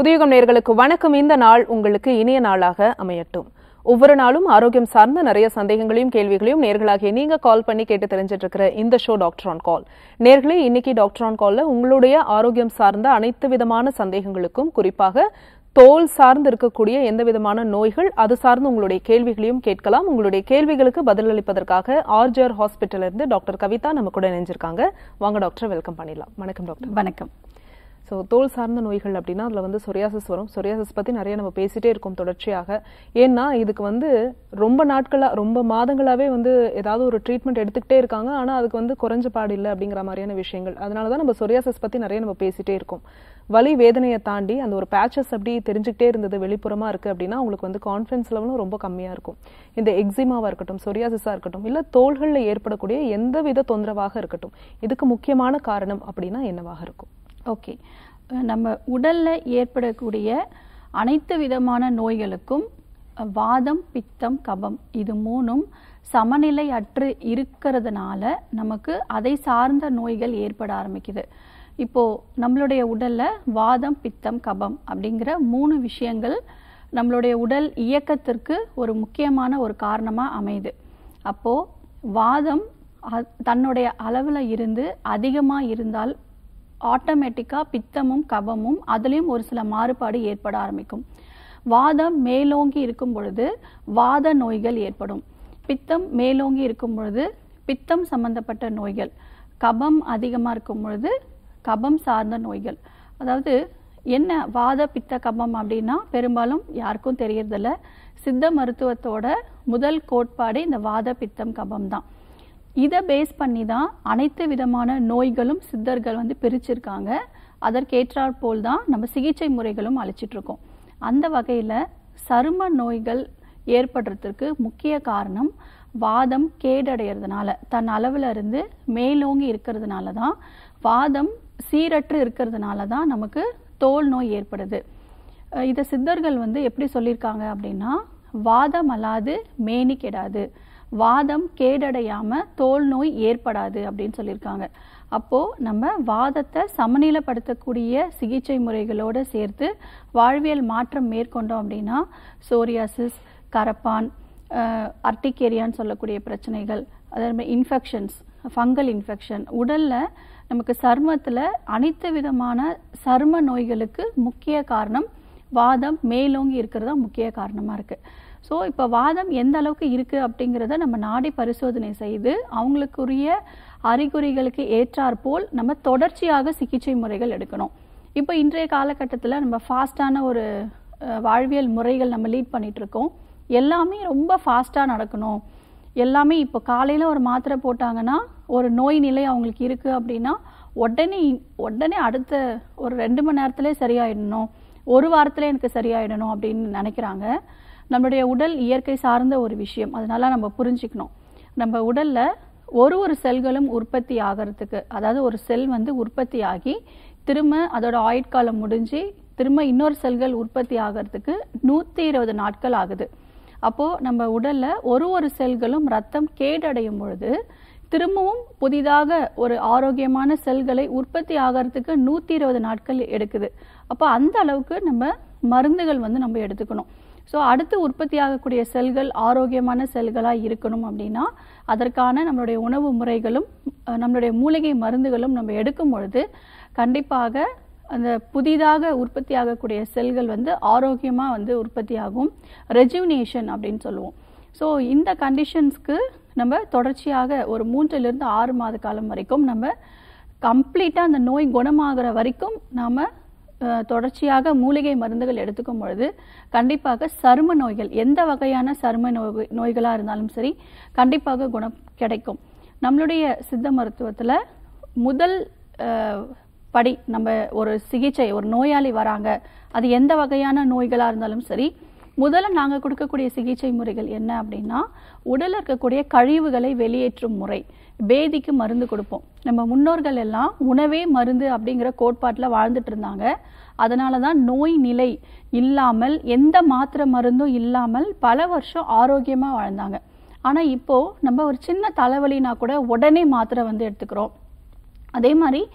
புதியுகம் நேர்களுக்கு வணக்கம் இந்த நாள் உங்களுக்கு இனிய நாளாக அமையட்டும் ஒவ்வொரு நாளும் ஆரோக்கியம் சார்ந்த நிறைய சந்தேகங்களையும் கேள்விகளையும் நேர்களாகிய நீங்க கால் பண்ணி கேட்டு தெரிஞ்சிட்டு இருக்கிற இந்த ஷோ டாக்டர் ஆன் கால் நேர்களே இன்னைக்கு டாக்டர் ஆன் கால்ல உங்களுடைய ஆரோக்கியம் சார்ந்த அனைத்து விதமான சந்தேகங்களுக்கும் குறிப்பாக தோல் சார்ந்து இருக்கக்கூடிய எந்த விதமான நோய்கள் அது சார்ந்து உங்களுடைய கேள்விகளையும் கேட்கலாம் உங்களுடைய கேள்விகளுக்கு பதிலளிப்பதற்காக ஆர்ஜர் ஹாஸ்பிட்டல் இருந்து டாக்டர் கவிதா நம்ம கூட இணைஞ்சிருக்காங்க வாங்க டாக்டர் வெல்கம் பண்ணிடலாம் வணக்கம் டாக்டர் வணக்கம் ஸோ தோல் சார்ந்த நோய்கள் அப்படின்னா அதில் வந்து சொரியாசிஸ் வரும் சொரியாசிஸ் பற்றி நிறைய நம்ம பேசிட்டே இருக்கோம் தொடர்ச்சியாக ஏன்னா இதுக்கு வந்து ரொம்ப நாட்களாக ரொம்ப மாதங்களாகவே வந்து ஏதாவது ஒரு ட்ரீட்மெண்ட் எடுத்துக்கிட்டே இருக்காங்க ஆனால் அதுக்கு வந்து குறைஞ்ச பாடு இல்லை அப்படிங்கிற மாதிரியான விஷயங்கள் அதனால தான் நம்ம சொரியாசிஸ் பற்றி நிறைய நம்ம பேசிட்டே இருக்கோம் வலி வேதனையை தாண்டி அந்த ஒரு பேச்சஸ் அப்படி தெரிஞ்சுக்கிட்டே இருந்தது வெளிப்புறமாக இருக்குது அப்படின்னா அவங்களுக்கு வந்து கான்ஃபிடன்ஸ் லெவலும் ரொம்ப கம்மியாக இருக்கும் இந்த எக்ஸிமாவாக இருக்கட்டும் சொரியாசிஸாக இருக்கட்டும் இல்லை தோள்களில் ஏற்படக்கூடிய எந்த வித தொந்தரவாக இருக்கட்டும் இதுக்கு முக்கியமான காரணம் அப்படின்னா என்னவாக இருக்கும் ஓகே அஹ் நம்ம உடல்ல ஏற்படக்கூடிய அனைத்து விதமான நோய்களுக்கும் அஹ், வாதம் பித்தம் கபம் இது மூணும் சமநிலை அற்று இருக்கிறதுனால நமக்கு அதை சார்ந்த நோய்கள் ஏற்பட ஆரம்பிக்குது இப்போ நம்மளுடைய உடல்ல வாதம் பித்தம் கபம் அப்படிங்கிற மூணு விஷயங்கள் நம்மளுடைய உடல் இயக்கத்திற்கு ஒரு முக்கியமான ஒரு காரணமா அமையுது அப்போ வாதம் அ- தன்னுடைய அளவுல இருந்து அதிகமா இருந்தால் ஆட்டோமேட்டிக்காக பித்தமும் கபமும் அதுலேயும் ஒரு சில மாறுபாடு ஏற்பட ஆரம்பிக்கும் வாதம் மேலோங்கி இருக்கும் பொழுது வாத நோய்கள் ஏற்படும் பித்தம் மேலோங்கி இருக்கும் பொழுது பித்தம் சம்பந்தப்பட்ட நோய்கள் கபம் அதிகமாக இருக்கும் பொழுது கபம் சார்ந்த நோய்கள் அதாவது என்ன வாத பித்த கபம் அப்படின்னா பெரும்பாலும் யாருக்கும் தெரியறதில்ல சித்த மருத்துவத்தோட முதல் கோட்பாடு இந்த வாத பித்தம் கபம் தான் இதை பேஸ் பண்ணி தான் அனைத்து விதமான நோய்களும் சித்தர்கள் வந்து பிரிச்சிருக்காங்க அதற்கேற்றாற் போல் தான் நம்ம சிகிச்சை முறைகளும் அழைச்சிட்டு இருக்கோம் அந்த வகையில் சரும நோய்கள் ஏற்படுறதுக்கு முக்கிய காரணம் வாதம் கேடடைகிறதுனால தன் அளவுல இருந்து மேலோங்கி இருக்கிறதுனால தான் வாதம் சீரற்று இருக்கிறதுனால தான் நமக்கு தோல் நோய் ஏற்படுது அஹ் இதை சித்தர்கள் வந்து எப்படி சொல்லியிருக்காங்க அப்படின்னா வாதம் அல்லாது மேனி கெடாது வாதம் கேடடையாம தோல் நோய் ஏற்படாது அப்படின்னு சொல்லியிருக்காங்க அப்போ நம்ம வாதத்தை சமநிலைப்படுத்தக்கூடிய சிகிச்சை முறைகளோட சேர்த்து வாழ்வியல் மாற்றம் மேற்கொண்டோம் அப்படின்னா சோரியாசிஸ் கரப்பான் அர்டிகேரியான்னு சொல்லக்கூடிய பிரச்சனைகள் அதே மாதிரி இன்ஃபெக்ஷன்ஸ் ஃபங்கல் இன்ஃபெக்ஷன் உடல்ல நமக்கு சருமத்துல அனைத்து விதமான சரும நோய்களுக்கு முக்கிய காரணம் வாதம் மேலோங்கி இருக்கிறது தான் முக்கிய காரணமா இருக்கு ஸோ இப்போ வாதம் எந்த அளவுக்கு இருக்கு அப்படிங்கிறத நம்ம நாடி பரிசோதனை செய்து அவங்களுக்குரிய அறிகுறிகளுக்கு ஏற்றாற்போல் நம்ம தொடர்ச்சியாக சிகிச்சை முறைகள் எடுக்கணும் இப்போ இன்றைய காலகட்டத்தில் நம்ம ஃபாஸ்டான ஒரு அஹ், வாழ்வியல் முறைகள் நம்ம லீட் பண்ணிட்டு இருக்கோம் எல்லாமே ரொம்ப ஃபாஸ்ட்டாக நடக்கணும் எல்லாமே இப்போ காலையில் ஒரு மாத்திரை போட்டாங்கன்னா ஒரு நோய் நிலை அவங்களுக்கு இருக்கு அப்படின்னா உடனே உடனே அடுத்த ஒரு ரெண்டு மணி நேரத்திலே சரியாயிடணும் ஒரு வாரத்திலே எனக்கு சரியாயிடணும் அப்படின்னு நினைக்கிறாங்க நம்மளுடைய உடல் இயற்கை சார்ந்த ஒரு விஷயம் அதனால நம்ம புரிஞ்சுக்கணும் நம்ம உடல்ல ஒரு ஒரு செல்களும் உற்பத்தி ஆகிறதுக்கு அதாவது ஒரு செல் வந்து உற்பத்தி ஆகி திரும்ப அதோட ஆயுட்காலம் முடிஞ்சு திரும்ப இன்னொரு செல்கள் உற்பத்தி ஆகிறதுக்கு நூற்றி இருபது நாட்கள் ஆகுது அப்போ நம்ம உடல்ல ஒரு ஒரு செல்களும் ரத்தம் கேடடையும் பொழுது திரும்பவும் புதிதாக ஒரு ஆரோக்கியமான செல்களை உற்பத்தி ஆகிறதுக்கு நூற்றி இருபது நாட்கள் எடுக்குது அப்போ அந்த அளவுக்கு நம்ம மருந்துகள் வந்து நம்ம எடுத்துக்கணும் ஸோ அடுத்து உற்பத்தி ஆகக்கூடிய செல்கள் ஆரோக்கியமான செல்களாக இருக்கணும் அப்படின்னா அதற்கான நம்மளுடைய உணவு முறைகளும் அஹ், நம்மளுடைய மூலிகை மருந்துகளும் நம்ம எடுக்கும் பொழுது கண்டிப்பாக அந்த புதிதாக உற்பத்தி ஆகக்கூடிய செல்கள் வந்து ஆரோக்கியமாக வந்து உற்பத்தி ஆகும் ரெஜுவினேஷன் அப்படின்னு சொல்லுவோம் ஸோ இந்த கண்டிஷன்ஸ்க்கு நம்ம தொடர்ச்சியாக ஒரு மூன்றிலிருந்து ஆறு மாத காலம் வரைக்கும் நம்ம கம்ப்ளீட்டாக அந்த நோய் குணமாகிற வரைக்கும் நாம் தொடர்ச்சியாக மூலிகை மருந்துகள் எடுத்துக்கும் பொழுது கண்டிப்பாக சரும நோய்கள் எந்த வகையான சரும நோய் நோய்களாக இருந்தாலும் சரி கண்டிப்பாக குணம் கிடைக்கும் நம்மளுடைய சித்த மருத்துவத்தில் முதல் அஹ், படி நம்ம ஒரு சிகிச்சை ஒரு நோயாளி வராங்க அது எந்த வகையான நோய்களாக இருந்தாலும் சரி முதல்ல நாங்கள் கொடுக்கக்கூடிய சிகிச்சை முறைகள் என்ன அப்படின்னா உடலில் இருக்கக்கூடிய கழிவுகளை வெளியேற்றும் முறை பேதிக்கு மருந்து கொடுப்போம் நம்ம முன்னோர்கள் எல்லாம் உணவே மருந்து அப்படிங்கிற கோட்பாட்டில் வாழ்ந்துட்டு இருந்தாங்க அதனால தான் நோய் நிலை இல்லாமல் எந்த மாத்திரை மருந்தும் இல்லாமல் பல வருஷம் ஆரோக்கியமாக வாழ்ந்தாங்க ஆனால் இப்போ நம்ம ஒரு சின்ன தலைவலினா கூட உடனே மாத்திரை வந்து எடுத்துக்கிறோம் அதே மாதிரி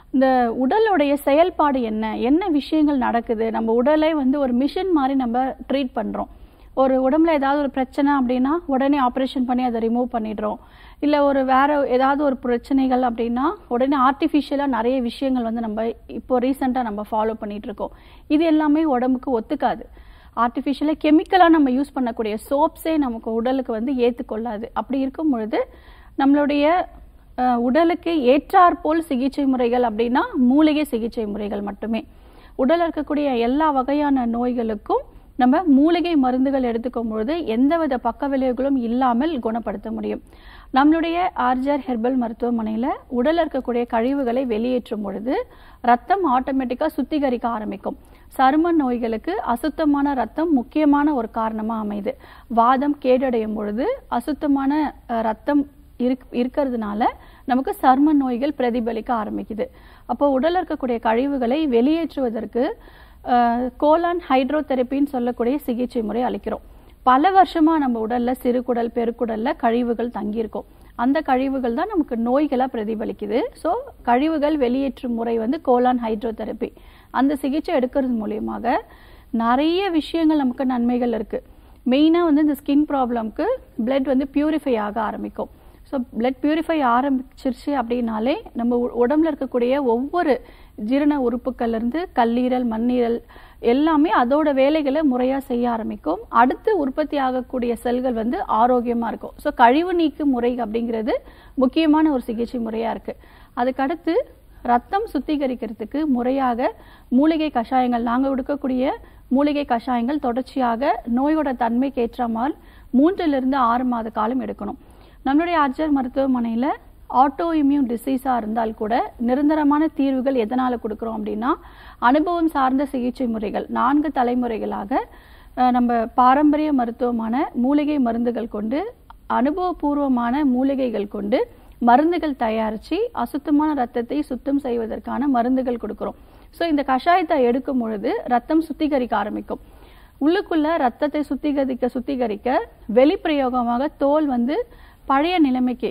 இந்த உடலுடைய செயல்பாடு என்ன என்ன விஷயங்கள் நடக்குது நம்ம உடலை வந்து ஒரு மிஷின் மாதிரி நம்ம ட்ரீட் பண்ணுறோம் ஒரு உடம்புல ஏதாவது ஒரு பிரச்சனை அப்படின்னா உடனே ஆப்ரேஷன் பண்ணி அதை ரிமூவ் பண்ணிடுறோம் இல்லை ஒரு வேற ஏதாவது ஒரு பிரச்சனைகள் அப்படின்னா உடனே ஆர்டிஃபிஷியலாக நிறைய விஷயங்கள் வந்து நம்ம இப்போ ரீசெண்டாக நம்ம ஃபாலோ பண்ணிட்டு இருக்கோம் இது எல்லாமே உடம்புக்கு ஒத்துக்காது ஆர்டிஃபிஷியலாக கெமிக்கலாக நம்ம யூஸ் பண்ணக்கூடிய சோப்ஸே நமக்கு உடலுக்கு வந்து ஏற்றுக்கொள்ளாது அப்படி இருக்கும் பொழுது நம்மளுடைய அஹ், உடலுக்கு ஏற்றாற்போல் சிகிச்சை முறைகள் அப்படின்னா மூலிகை சிகிச்சை முறைகள் மட்டுமே உடல்ல இருக்கக்கூடிய எல்லா வகையான நோய்களுக்கும் நம்ம மூலிகை மருந்துகள் எடுத்துக்கும் பொழுது எந்தவித பக்க விளைவுகளும் இல்லாமல் குணப்படுத்த முடியும் நம்மளுடைய ஆர்ஜர் ஹெர்பல் மருத்துவமனையில் உடல்ல இருக்கக்கூடிய கழிவுகளை வெளியேற்றும் பொழுது ரத்தம் ஆட்டோமேட்டிக்காக சுத்திகரிக்க ஆரம்பிக்கும் சரும நோய்களுக்கு அசுத்தமான ரத்தம் முக்கியமான ஒரு காரணமாக அமையுது வாதம் கேடடையும் பொழுது அசுத்தமான அஹ், ரத்தம் இருக் இருக்கிறதுனால நமக்கு சர்ம நோய்கள் பிரதிபலிக்க ஆரம்பிக்குது அப்போ உடல்ல இருக்கக்கூடிய கழிவுகளை வெளியேற்றுவதற்கு அஹ், கோலான் ஹைட்ரோதெரப்பின்னு சொல்லக்கூடிய சிகிச்சை முறை அளிக்கிறோம் பல வருஷமா நம்ம உடல்ல சிறுகுடல் பெருக்குடல்ல கழிவுகள் தங்கியிருக்கும் அந்த கழிவுகள் தான் நமக்கு நோய்களா பிரதிபலிக்குது ஸோ கழிவுகள் வெளியேற்றும் முறை வந்து கோலான் ஹைட்ரோதெரப்பி அந்த சிகிச்சை எடுக்கிறது மூலியமாக நிறைய விஷயங்கள் நமக்கு நன்மைகள் இருக்கு மெயினாக வந்து இந்த ஸ்கின் ப்ராப்ளம்க்கு பிளட் வந்து பியூரிஃபை ஆக ஆரம்பிக்கும் ஸோ பிளட் பியூரிஃபை ஆரம்பிச்சிருச்சு அப்படின்னாலே நம்ம உ- உடம்புல இருக்கக்கூடிய ஒவ்வொரு ஜீரண உறுப்புகள்ல இருந்து கல்லீரல் மண்ணீரல் எல்லாமே அதோட வேலைகளை முறையாக செய்ய ஆரம்பிக்கும் அடுத்து உற்பத்தி ஆகக்கூடிய செல்கள் வந்து ஆரோக்கியமாக இருக்கும் ஸோ கழிவு நீக்கு முறை அப்படிங்கிறது முக்கியமான ஒரு சிகிச்சை முறையாக இருக்குது அதுக்கடுத்து ரத்தம் சுத்திகரிக்கிறதுக்கு முறையாக மூலிகை கஷாயங்கள் நாங்கள் கொடுக்கக்கூடிய மூலிகை கஷாயங்கள் தொடர்ச்சியாக நோயோட தன்மைக்கு ஏற்றாமல் மூன்றிலிருந்து ஆறு மாத காலம் எடுக்கணும் நம்மளுடைய ஆர்ஜர் மருத்துவமனையில் ஆட்டோ இம்யூன் டிசீஸாக இருந்தால் கூட நிரந்தரமான தீர்வுகள் எதனால் கொடுக்குறோம் அப்படின்னா அனுபவம் சார்ந்த சிகிச்சை முறைகள் நான்கு தலைமுறைகளாக அஹ், நம்ம பாரம்பரிய மருத்துவமான மூலிகை மருந்துகள் கொண்டு அனுபவபூர்வமான மூலிகைகள் கொண்டு மருந்துகள் தயாரித்து அசுத்தமான ரத்தத்தை சுத்தம் செய்வதற்கான மருந்துகள் கொடுக்குறோம் ஸோ இந்த கஷாயத்தை எடுக்கும் பொழுது ரத்தம் சுத்திகரிக்க ஆரம்பிக்கும் உள்ளுக்குள்ள ரத்தத்தை சுத்திகரிக்க சுத்திகரிக்க வெளிப்பிரயோகமாக தோல் வந்து பழைய நிலைமைக்கு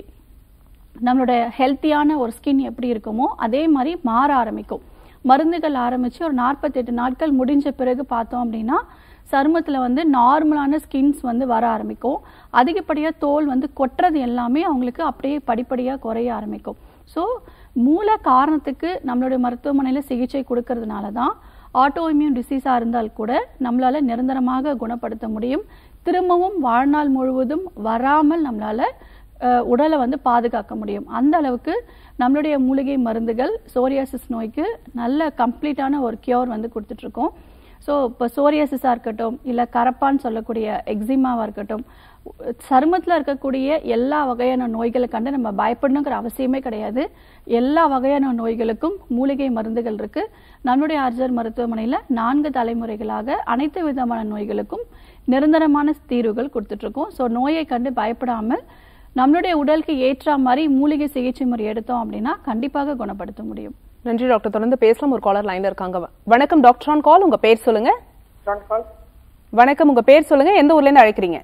நம்மளோட ஹெல்த்தியான ஒரு ஸ்கின் எப்படி இருக்குமோ அதே மாதிரி மாற ஆரம்பிக்கும் மருந்துகள் ஆரம்பிச்சு ஒரு நாற்பத்தெட்டு நாட்கள் முடிஞ்ச பிறகு பார்த்தோம் அப்படின்னா சருமத்தில் வந்து நார்மலான ஸ்கின்ஸ் வந்து வர ஆரம்பிக்கும் அதிகப்படியாக தோல் வந்து கொட்டுறது எல்லாமே அவங்களுக்கு அப்படியே படிப்படியாக குறைய ஆரம்பிக்கும் ஸோ மூல காரணத்துக்கு நம்மளுடைய மருத்துவமனையில் சிகிச்சை கொடுக்கறதுனால தான் ஆட்டோ இம்யூன் டிசீஸாக இருந்தால் கூட நம்மளால நிரந்தரமாக குணப்படுத்த முடியும் திரும்பவும் வாழ்நாள் முழுவதும் வராமல் நம்மளால அஹ், உடலை வந்து பாதுகாக்க முடியும் அந்த அளவுக்கு நம்மளுடைய மூலிகை மருந்துகள் சோரியாசிஸ் நோய்க்கு நல்ல கம்ப்ளீட்டான ஒரு கியூர் வந்து கொடுத்துட்ருக்கோம் ஸோ இப்போ சோரியாசிஸாக இருக்கட்டும் இல்லை கரப்பான்னு சொல்லக்கூடிய எக்ஸிமாவாக இருக்கட்டும் சருமத்தில் இருக்கக்கூடிய எல்லா வகையான நோய்களை கண்டு நம்ம பயப்படணுங்கிற அவசியமே கிடையாது எல்லா வகையான நோய்களுக்கும் மூலிகை மருந்துகள் இருக்கு நம்மளுடைய ஆர்ஜர் மருத்துவமனையில் நான்கு தலைமுறைகளாக அனைத்து விதமான நோய்களுக்கும் நிரந்தரமான தீர்வுகள் கொடுத்துட்ருக்கோம் ஸோ நோயை கண்டு பயப்படாமல் நம்மளுடைய உடலுக்கு ஏற்ற மாதிரி மூலிகை சிகிச்சை முறை எடுத்தோம் அப்படின்னா கண்டிப்பாக குணப்படுத்த முடியும் நன்றி டாக்டர் தொடர்ந்து பேசலாம் ஒரு காலர் லைன்ல இருக்காங்க வணக்கம் டாக்டர் ஆன் கால் உங்க பேர் சொல்லுங்க ஃப்ரண்ட் கால் வணக்கம் உங்க பேர் சொல்லுங்க எந்த ஊர்ல இருந்து அழைக்கிறீங்க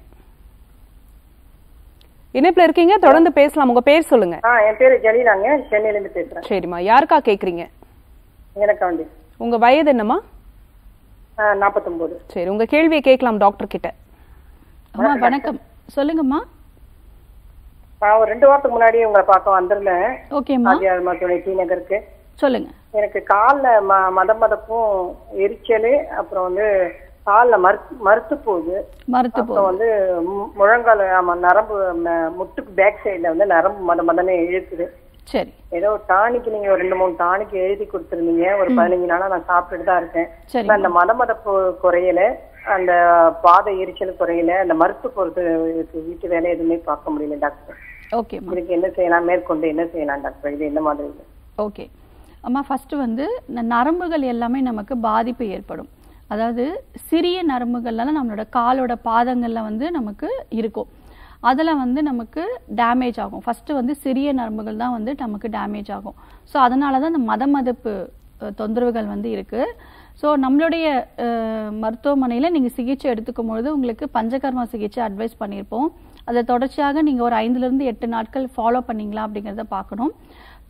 இணைப்புல இருக்கீங்க தொடர்ந்து பேசலாம் உங்க பேர் சொல்லுங்க ஆ என் பேரு ஜலீலாங்க சென்னையில இருந்து பேசுறேன் சரிம்மா யாருக்கா கேக்குறீங்க எனக்கு வேண்டி உங்க வயது என்னம்மா நாற்பத்தொம்போது சரி உங்க கேள்வியை கேட்கலாம் டாக்டர் கிட்ட அம்மா வணக்கம் சொல்லுங்கம்மா நான் ஒரு ரெண்டு வாரத்துக்கு முன்னாடி உங்களை பார்க்க வந்திருந்தேன் ஓகேம்மா ஆர்ஜிஆர் மருத்துவமனை டி நகருக்கு சொல்லுங்க எனக்கு காலில் ம மத மதப்பும் எரிச்சல் அப்புறம் வந்து காலில் மறுத்து மறுத்து போகுது மருத்து போ அப்புறம் வந்து மு- முழங்கால் ஆமா நரம்பு ம- முட்டுக்கு பேக் சைடில் வந்து நரம்பு மத மதன்னு இழுக்குது சரி ஏதோ டானிக்கு நீங்க ஒரு ரெண்டு மூணு டானிக்கு எழுதி கொடுத்துருந்தீங்க ஒரு பதினஞ்சு நாளா நான் சாப்பிட்டுட்டு தான் இருக்கேன் சரி ஆனா, அந்த மத மதப்பு குறையல அந்த பாத எரிச்சல் குறையல அந்த மருத்து போறது வீட்டு வேலை எதுவுமே பார்க்க முடியல டாக்டர் ஓகேம்மா இதுக்கு என்ன செய்யலாம் மேற்கொண்டு என்ன செய்யலாம் டாக்டர் இது என்ன மாதிரி இது? ஓகே அம்மா ஃபர்ஸ்ட் வந்து இந்த நரம்புகள் எல்லாமே நமக்கு பாதிப்பு ஏற்படும் அதாவது சிறிய நரம்புகள்லாம் நம்மளோட காலோட பாதங்கள்ல வந்து நமக்கு இருக்கும் அதில் வந்து நமக்கு டேமேஜ் ஆகும் ஃபர்ஸ்ட் வந்து சிறிய நரம்புகள் தான் வந்து நமக்கு டேமேஜ் ஆகும் ஸோ அதனால தான் இந்த மத மதப்பு அஹ், தொந்தரவுகள் வந்து இருக்கு ஸோ நம்மளுடைய மருத்துவமனையில் நீங்கள் சிகிச்சை எடுத்துக்கும் பொழுது உங்களுக்கு பஞ்சகர்மா சிகிச்சை அட்வைஸ் பண்ணியிருப்போம் அதை தொடர்ச்சியாக நீங்கள் ஒரு ஐந்துலேருந்து எட்டு நாட்கள் ஃபாலோ பண்ணீங்களா அப்படிங்கிறத பார்க்கணும்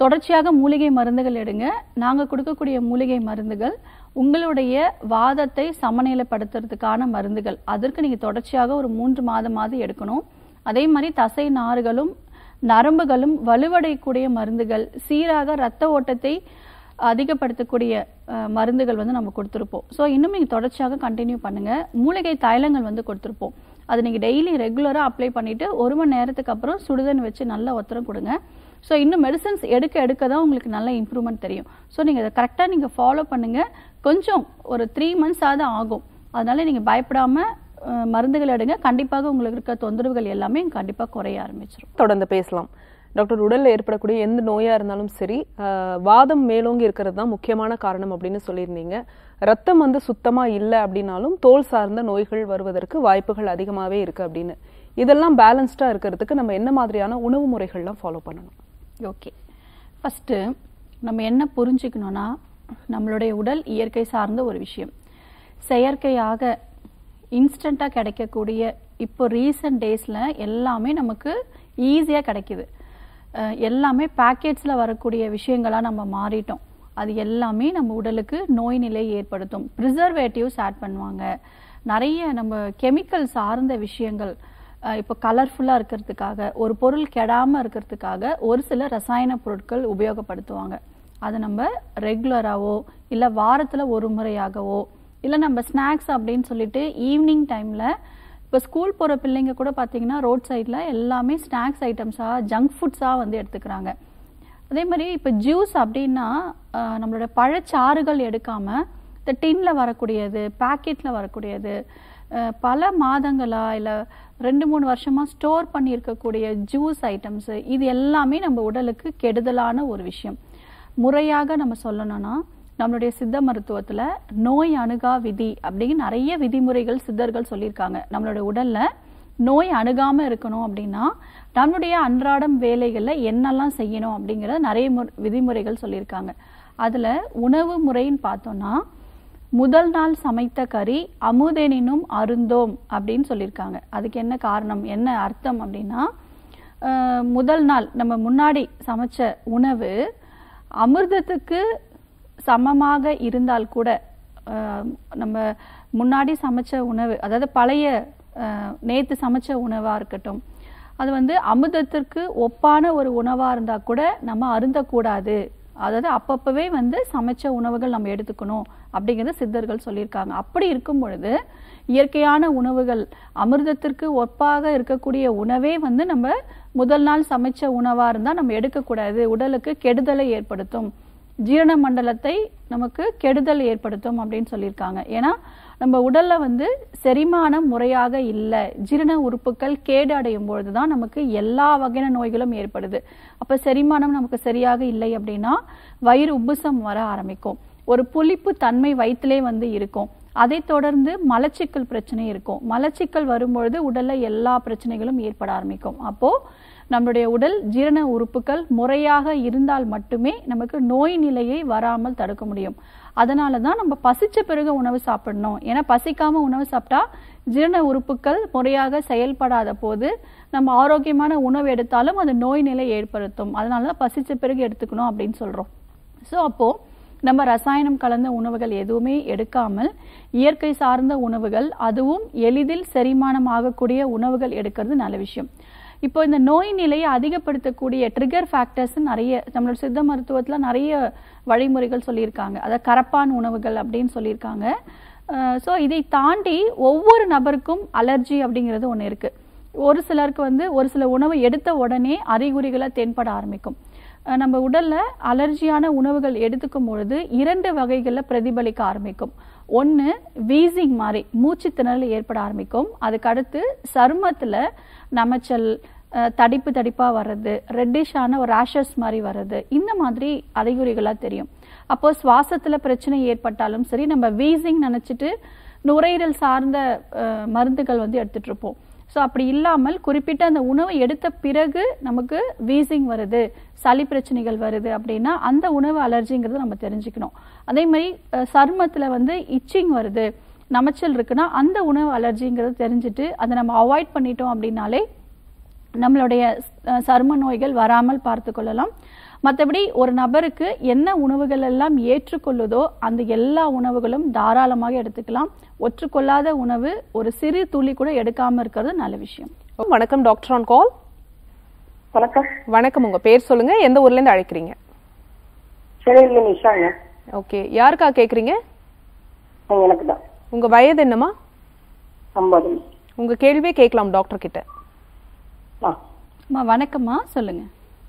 தொடர்ச்சியாக மூலிகை மருந்துகள் எடுங்க நாங்கள் கொடுக்கக்கூடிய மூலிகை மருந்துகள் உங்களுடைய வாதத்தை சமநிலைப்படுத்துறதுக்கான மருந்துகள் அதற்கு நீங்கள் தொடர்ச்சியாக ஒரு மூன்று மாதமாவது எடுக்கணும் அதே மாதிரி தசை நாறுகளும் நரம்புகளும் வலுவடையக்கூடிய மருந்துகள் சீராக ரத்த ஓட்டத்தை அதிகப்படுத்தக்கூடிய அஹ், மருந்துகள் வந்து நம்ம கொடுத்துருப்போம் ஸோ இன்னும் நீங்கள் தொடர்ச்சியாக கண்டினியூ பண்ணுங்க மூலிகை தைலங்கள் வந்து கொடுத்துருப்போம் அது நீங்கள் டெய்லி ரெகுலராக அப்ளை பண்ணிட்டு ஒரு மணி நேரத்துக்கு அப்புறம் சுடுதண்ணி வச்சு நல்ல ஒத்தரம் கொடுங்க ஸோ இன்னும் மெடிசன்ஸ் எடுக்க எடுக்க தான் உங்களுக்கு நல்ல இம்ப்ரூவ்மெண்ட் தெரியும் ஸோ நீங்கள் அதை கரெக்டாக நீங்கள் ஃபாலோ பண்ணுங்க கொஞ்சம் ஒரு த்ரீ மந்த்ஸ் ஆகுது ஆகும் அதனால நீங்கள் பயப்படாம அஹ், மருந்துகள் எடுங்க கண்டிப்பாக உங்களுக்கு இருக்க தொந்தரவுகள் எல்லாமே கண்டிப்பாக குறைய ஆரம்பிச்சிடும் தொடர்ந்து பேசலாம் டாக்டர் உடல்ல ஏற்படக்கூடிய எந்த நோயா இருந்தாலும் சரி ஆஹ், வாதம் மேலோங்கி இருக்கிறது தான் முக்கியமான காரணம் அப்படின்னு சொல்லியிருந்தீங்க ரத்தம் வந்து சுத்தமா இல்லை அப்படின்னாலும் தோல் சார்ந்த நோய்கள் வருவதற்கு வாய்ப்புகள் அதிகமாவே இருக்கு அப்படின்னு இதெல்லாம் பேலன்ஸ்டா இருக்கிறதுக்கு நம்ம என்ன மாதிரியான உணவு முறைகள்லாம் ஃபாலோ பண்ணணும் ஓகே ஃபஸ்ட்டு நம்ம என்ன புரிஞ்சுக்கணும்னா நம்மளுடைய உடல் இயற்கை சார்ந்த ஒரு விஷயம் செயற்கையாக இன்ஸ்டண்ட்டாக கிடைக்கக்கூடிய இப்போ ரீசன்ட் டேஸில் எல்லாமே நமக்கு ஈஸியாக கிடைக்குது அஹ் எல்லாமே பேக்கெட்ஸில் வரக்கூடிய விஷயங்களாக நம்ம மாறிட்டோம் அது எல்லாமே நம்ம உடலுக்கு நோய் நிலை ஏற்படுத்தும் ப்ரிசர்வேட்டிவ்ஸ் ஆட் பண்ணுவாங்க நிறைய நம்ம கெமிக்கல் சார்ந்த விஷயங்கள் அஹ் இப்போ கலர்ஃபுல்லாக இருக்கிறதுக்காக ஒரு பொருள் கெடாமல் இருக்கிறதுக்காக ஒரு சில ரசாயன பொருட்கள் உபயோகப்படுத்துவாங்க அதை நம்ம ரெகுலராகவோ இல்லை வாரத்தில் ஒரு முறையாகவோ இல்லை நம்ம ஸ்நாக்ஸ் அப்படின்னு சொல்லிட்டு ஈவினிங் டைமில் இப்போ ஸ்கூல் போகிற பிள்ளைங்க கூட பார்த்தீங்கன்னா ரோட் சைடில் எல்லாமே ஸ்நாக்ஸ் ஐட்டம்ஸாக ஜங்க் ஃபுட்ஸாக வந்து எடுத்துக்கிறாங்க அதே மாதிரி இப்போ ஜூஸ் அப்படின்னா ஆஹ், நம்மளோட பழச்சாறுகள் எடுக்காமல் இந்த டின்ல வரக்கூடியது பாக்கெட்டில் வரக்கூடியது ஆஹ், பல மாதங்களா இல்லை ரெண்டு மூணு வருஷமாக ஸ்டோர் பண்ணியிருக்கக்கூடிய ஜூஸ் ஐட்டம்ஸு இது எல்லாமே நம்ம உடலுக்கு கெடுதலான ஒரு விஷயம் முறையாக நம்ம சொல்லணும்னா நம்மளுடைய சித்த மருத்துவத்துல நோய் அணுகா விதி அப்படின்னு நிறைய விதிமுறைகள் சித்தர்கள் சொல்லியிருக்காங்க நம்மளுடைய உடல்ல நோய் அணுகாம இருக்கணும் அப்படின்னா நம்மளுடைய அன்றாடம் வேலைகள்ல என்னெல்லாம் செய்யணும் அப்படிங்கிற நிறைய முற- விதிமுறைகள் சொல்லியிருக்காங்க அதுல உணவு முறைன்னு பார்த்தோம்னா முதல் நாள் சமைத்த கறி அமுதெனினும் அருந்தோம் அப்படின்னு சொல்லியிருக்காங்க அதுக்கு என்ன காரணம் என்ன அர்த்தம் அப்படின்னா அஹ், முதல் நாள் நம்ம முன்னாடி சமைச்ச உணவு அமிர்தத்துக்கு சமமாக இருந்தால் கூட அஹ், நம்ம முன்னாடி சமைச்ச உணவு அதாவது பழைய அஹ், நேத்து சமைச்ச உணவா இருக்கட்டும் அது வந்து அமிர்தத்திற்கு ஒப்பான ஒரு உணவா இருந்தா கூட நம்ம அருந்தக்கூடாது அதாவது அப்பப்பவே வந்து சமைச்ச உணவுகள் நம்ம எடுத்துக்கணும் அப்படிங்கறது சித்தர்கள் சொல்லியிருக்காங்க அப்படி இருக்கும் பொழுது இயற்கையான உணவுகள் அமிர்தத்திற்கு ஒப்பாக இருக்கக்கூடிய உணவே வந்து நம்ம முதல் நாள் சமைச்ச உணவா இருந்தா நம்ம எடுக்கக்கூடாது உடலுக்கு கெடுதலை ஏற்படுத்தும் ஜீரண மண்டலத்தை நமக்கு கெடுதல் ஏற்படுத்தும் அப்படின்னு சொல்லியிருக்காங்க ஏன்னா நம்ம உடல்ல வந்து செரிமானம் முறையாக இல்லை ஜீரண உறுப்புகள் கேடு அடையும் பொழுதுதான் நமக்கு எல்லா வகையான நோய்களும் ஏற்படுது அப்ப செரிமானம் நமக்கு சரியாக இல்லை அப்படின்னா வயிறு உப்புசம் வர ஆரம்பிக்கும் ஒரு புளிப்பு தன்மை வயிற்றிலே வந்து இருக்கும் அதை தொடர்ந்து மலச்சிக்கல் பிரச்சனை இருக்கும் மலச்சிக்கல் வரும்பொழுது உடல்ல எல்லா பிரச்சனைகளும் ஏற்பட ஆரம்பிக்கும் அப்போ நம்மளுடைய உடல் ஜீரண உறுப்புகள் முறையாக இருந்தால் மட்டுமே நமக்கு நோய் நிலையை வராமல் தடுக்க முடியும் அதனால தான் நம்ம பசிச்ச பிறகு உணவு சாப்பிடணும் ஏன்னா பசிக்காம உணவு சாப்பிட்டா ஜீரண உறுப்புகள் முறையாக செயல்படாத போது நம்ம ஆரோக்கியமான உணவு எடுத்தாலும் அது நோய் நிலை ஏற்படுத்தும் அதனால தான் பசிச்ச பிறகு எடுத்துக்கணும் அப்படின்னு சொல்றோம் ஸோ அப்போ நம்ம ரசாயனம் கலந்த உணவுகள் எதுவுமே எடுக்காமல் இயற்கை சார்ந்த உணவுகள் அதுவும் எளிதில் செரிமானம் ஆகக்கூடிய உணவுகள் எடுக்கிறது நல்ல விஷயம் இப்போ இந்த நோய் நிலையை அதிகப்படுத்தக்கூடிய ட்ரிகர் ஃபேக்டர்ஸ் நிறைய நம்மளோட சித்த மருத்துவத்துல நிறைய வழிமுறைகள் சொல்லியிருக்காங்க அதாவது கரப்பான் உணவுகள் அப்படின்னு சொல்லியிருக்காங்க ஸோ இதை தாண்டி ஒவ்வொரு நபருக்கும் அலர்ஜி அப்படிங்கிறது ஒன்று இருக்கு ஒரு சிலருக்கு வந்து ஒரு சில உணவை எடுத்த உடனே அறிகுறிகளை தென்பட ஆரம்பிக்கும் அஹ் நம்ம உடல்ல அலர்ஜியான உணவுகள் எடுத்துக்கும் பொழுது இரண்டு வகைகள்ல பிரதிபலிக்க ஆரம்பிக்கும் ஒன்று வீசிங் மாதிரி மூச்சு திணறல் ஏற்பட ஆரம்பிக்கும் அதுக்கு அடுத்து சருமத்துல நமைச்சல் அஹ் தடிப்பு தடிப்பா வர்றது ரெட்டிஷான ஒரு ரேஷஸ் மாதிரி வர்றது இந்த மாதிரி அறிகுறிகளா தெரியும் அப்போ சுவாசத்துல பிரச்சனை ஏற்பட்டாலும் சரி நம்ம வீசிங் நினைச்சிட்டு நுரையீரல் சார்ந்த அஹ், மருந்துகள் வந்து எடுத்துட்டு இருப்போம் ஸோ அப்படி இல்லாமல் குறிப்பிட்ட அந்த உணவை எடுத்த பிறகு நமக்கு வீசிங் வருது சளி பிரச்சனைகள் வருது அப்படின்னா அந்த உணவு அலர்ஜிங்கிறது நம்ம தெரிஞ்சுக்கணும் அதே மாதிரி அஹ், சருமத்துல வந்து இச்சிங் வருது நமைச்சல் இருக்குன்னா அந்த உணவு அலர்ஜிங்கிறது தெரிஞ்சுட்டு அதை நம்ம அவாய்ட் பண்ணிட்டோம் அப்படின்னாலே நம்மளுடைய அஹ், சரும நோய்கள் வராமல் பார்த்து கொள்ளலாம் மற்றபடி ஒரு நபருக்கு என்ன உணவுகள் எல்லாம் ஏற்றுக்கொள்ளுதோ அந்த எல்லா உணவுகளும் தாராளமாக எடுத்துக்கலாம் ஒற்றுக்கொள்ளாத உணவு ஒரு சிறு துளி கூட எடுக்காம இருக்கிறது நல்ல விஷயம் வணக்கம் டாக்டர் ஆன் கால் வணக்கம் வணக்கம் உங்க பேர் சொல்லுங்க எந்த ஊர்ல இருந்து அழைக்கிறீங்க சென்னையில நிஷாங்க ஓகே யாருக்கா கேக்குறீங்க எனக்கு தான் உங்க வயது என்னம்மா ஐம்பது உங்க கேள்வியே கேட்கலாம் டாக்டர் கிட்ட ஆ அம்மா வணக்கம்மா சொல்லுங்க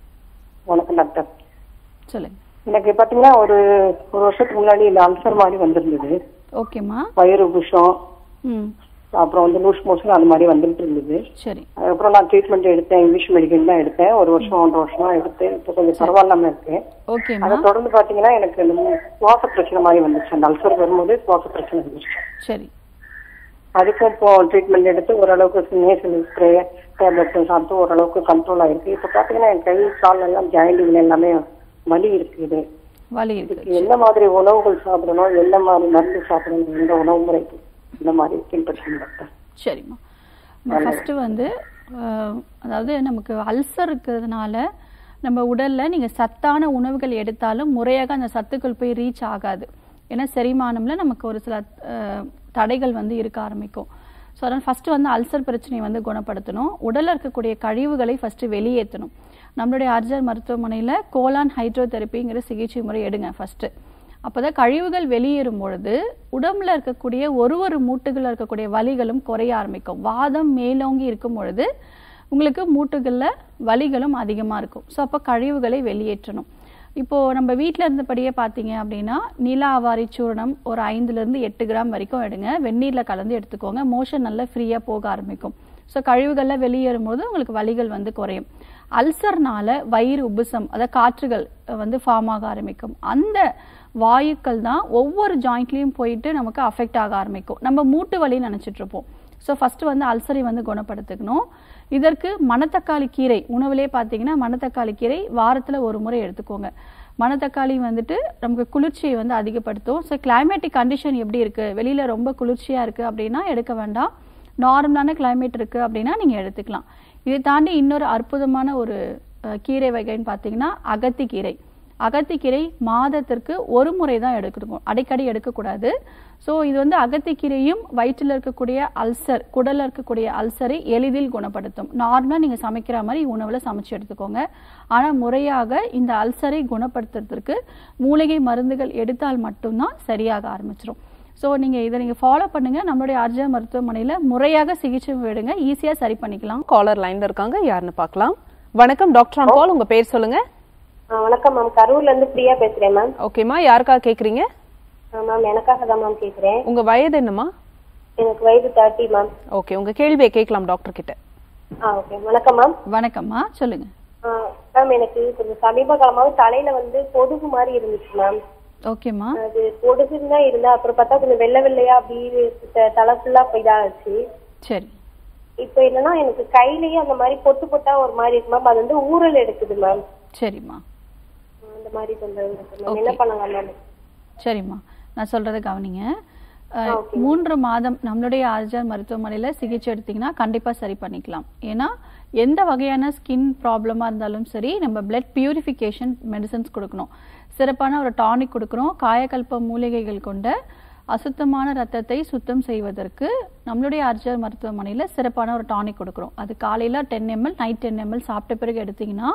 வணக்கம் டாக்டர் சொல்லுங்க எனக்கு பாத்தீங்கன்னா ஒரு ஒரு வருஷத்துக்கு முன்னாடி இந்த அல்சர் மாதிரி வந்திருந்தது ஓகேம்மா வயிறு புஷம் ம் அப்புறம் வந்து லூஸ் மோஷன் அது மாதிரி வந்துட்டு இருந்தது சரி அதுக்கப்புறம் நான் ட்ரீட்மெண்ட் எடுத்தேன் இங்கிலீஷ் மெடிக்கல் தான் எடுத்தேன் ஒரு வருஷம் ஒன்றரை வருஷமா எடுத்தேன் இப்போ கொஞ்சம் பரவாயில்லாம இருக்கு ஓகேம்மா அதை தொடர்ந்து பாத்தீங்கன்னா எனக்கு இந்த சுவாச பிரச்சனை மாதிரி வந்துச்சு அந்த அல்சர் வரும்போது சுவாச பிரச்சனை வந்துச்சு சரி அதுக்கும் இப்போ ட்ரீட்மெண்ட் எடுத்து ஓரளவுக்கு நேசல் ஸ்ப்ரே டேப்லெட் சாப்பிட்டு ஓரளவுக்கு கண்ட்ரோல் ஆயிருக்கு இப்போ பாத்தீங்கன்னா என் கை கால் எல்லாம் ஜாயிண்டிங் எல்லாமே வலி இருக்குது வலி இருக்கு இதுக்கு என்ன மாதிரி உணவுகள் சாப்பிடணும் என்ன மாதிரி மருந்து சாப்பிடணும் எந்த உணவு முறைக்கு இந்த மாதிரி பின்பற்றணும் டாக்டர் சரிம்மா ஃபஸ்ட்டு வந்து அஹ், அதாவது நமக்கு அல்சர் இருக்கிறதுனால நம்ம உடல்ல நீங்க சத்தான உணவுகள் எடுத்தாலும் முறையாக அந்த சத்துக்கள் போய் ரீச் ஆகாது ஏன்னா செரிமானம்ல நமக்கு ஒரு சில அஹ், தடைகள் வந்து இருக்க ஆரம்பிக்கும் ஸோ அதனால் ஃபஸ்ட்டு வந்து அல்சர் பிரச்சனையை வந்து குணப்படுத்தணும் உடல்ல இருக்கக்கூடிய கழிவுகளை ஃபஸ்ட்டு வெளியேற்றணும் நம்மளுடைய அர்ஜர் மருத்துவமனையில் கோலான் ஹைட்ரோதெரப்பிங்கிற சிகிச்சை முறை எடுங்க ஃபஸ்ட்டு அப்போதான் கழிவுகள் வெளியேறும் பொழுது உடம்புல இருக்கக்கூடிய ஒரு ஒரு மூட்டுகளில் இருக்கக்கூடிய வலிகளும் குறைய ஆரம்பிக்கும் வாதம் மேலோங்கி இருக்கும் பொழுது உங்களுக்கு மூட்டுகளில் வலிகளும் அதிகமாக இருக்கும் ஸோ அப்போ கழிவுகளை வெளியேற்றணும் இப்போ நம்ம வீட்டில் இருந்தபடியே பார்த்தீங்க அப்படின்னா நில ஆவாரி சூரணம் ஒரு ஐந்துலேருந்து எட்டு கிராம் வரைக்கும் எடுங்க வெந்நீரில் கலந்து எடுத்துக்கோங்க மோஷன் நல்லா ஃப்ரீயாக போக ஆரம்பிக்கும் ஸோ கழிவுகள்லாம் வெளியேறும் போது உங்களுக்கு வலிகள் வந்து குறையும் அல்சர்னால வயிறு உபுசம் அதாவது காற்றுகள் வந்து ஃபார்ம் ஆக ஆரம்பிக்கும் அந்த வாயுக்கள் தான் ஒவ்வொரு ஜாயிண்ட்லேயும் போயிட்டு நமக்கு அஃபெக்ட் ஆக ஆரம்பிக்கும் நம்ம மூட்டு வலின்னு நினச்சிட்டு இருப்போம் ஸோ ஃபஸ்ட்டு வந்து அல்சரை வந்து குணப்படுத்திக்கணும் இதற்கு மணத்தக்காளி கீரை உணவுலே பார்த்தீங்கன்னா மணத்தக்காளி கீரை வாரத்தில் ஒரு முறை எடுத்துக்கோங்க மணத்தக்காளி வந்துட்டு நமக்கு குளிர்ச்சியை வந்து அதிகப்படுத்தும் ஸோ கிளைமேட்டிக் கண்டிஷன் எப்படி இருக்குது வெளியில் ரொம்ப குளிர்ச்சியாக இருக்குது அப்படின்னா எடுக்க வேண்டாம் நார்மலான கிளைமேட் இருக்குது அப்படின்னா நீங்கள் எடுத்துக்கலாம் இதை தாண்டி இன்னொரு அற்புதமான ஒரு அஹ், கீரை வகைன்னு பார்த்தீங்கன்னா அகத்திக்கீரை அகத்திக்கீரை மாதத்திற்கு ஒரு முறை தான் எடுக்கணும் அடிக்கடி எடுக்கக்கூடாது ஸோ இது வந்து அகத்திக்கீரையும் வயிற்றில் இருக்கக்கூடிய அல்சர் குடலில் இருக்கக்கூடிய அல்சரை எளிதில் குணப்படுத்தும் நார்மலாக நீங்கள் சமைக்கிற மாதிரி உணவில் சமைச்சு எடுத்துக்கோங்க ஆனால் முறையாக இந்த அல்சரை குணப்படுத்துறதுக்கு மூலிகை மருந்துகள் எடுத்தால் மட்டும்தான் சரியாக ஆரம்பிச்சிடும் ஸோ நீங்கள் இதை நீங்கள் ஃபாலோ பண்ணுங்கள் நம்மளுடைய அர்ஜா மருத்துவமனையில் முறையாக சிகிச்சை எடுங்க ஈஸியாக சரி பண்ணிக்கலாம் காலர் லைன்ல இருக்காங்க யாருன்னு பார்க்கலாம் வணக்கம் டாக்டர் ஆன் கால் உங்க பேர் சொல்லுங்க ஆ, வணக்கம் மேம் கரூர்ல இருந்து பிரியா பேசுறேன் மேம் ஓகேம்மா யாருக்கா கேக்குறீங்க ஆ, மேம் எனக்காக தான் மேம் கேக்குறேன் உங்க வயது என்னம்மா எனக்கு வயது தேர்ட்டி மேம் ஓகே உங்க கேள்வியை கேட்கலாம் டாக்டர் கிட்ட ஆ ஓகே வணக்கம் மேம் வணக்கம்மா சொல்லுங்க ஆ, மேம் எனக்கு கொஞ்சம் சமீப காலமாக தலையில வந்து பொடுகு மாதிரி இருந்துச்சு மேம் ஓகேம்மா அது பொடுகுன்னு தான் இருந்தா அப்புறம் பார்த்தா கொஞ்சம் வெள்ளை வெள்ளையா அப்படி த- தலை ஃபுல்லா இதாச்சு சரி இப்போ என்னன்னா எனக்கு கையிலேயே அந்த மாதிரி பொட்டு பொட்டா ஒரு மாதிரி இருக்கு மேம் அது வந்து ஊறல் எடுக்குது மேம் சரிம்மா அந்த மாதிரி கொஞ்சம் இருக்கு மேம் என்ன பண்ணலாம் மேம் சரிம்மா நான் சொல்றதை கவனிங்க அஹ், மூன்று மாதம் நம்மளுடைய ஆர்ஜர் மருத்துவமனையில் சிகிச்சை எடுத்தீங்கன்னா கண்டிப்பாக சரி பண்ணிக்கலாம் ஏன்னா எந்த வகையான ஸ்கின் ப்ராப்ளமாக இருந்தாலும் சரி நம்ம பிளட் பியூரிஃபிகேஷன் மெடிசன்ஸ் கொடுக்கணும் சிறப்பான ஒரு டானிக் கொடுக்குறோம் காயக்கல்ப மூலிகைகள் கொண்ட அசுத்தமான ரத்தத்தை சுத்தம் செய்வதற்கு நம்மளுடைய அர்ஜர் மருத்துவமனையில் சிறப்பான ஒரு டானிக் கொடுக்குறோம் அது காலையில் ten ml night ten ml சாப்பிட்ட பிறகு எடுத்தீங்கன்னா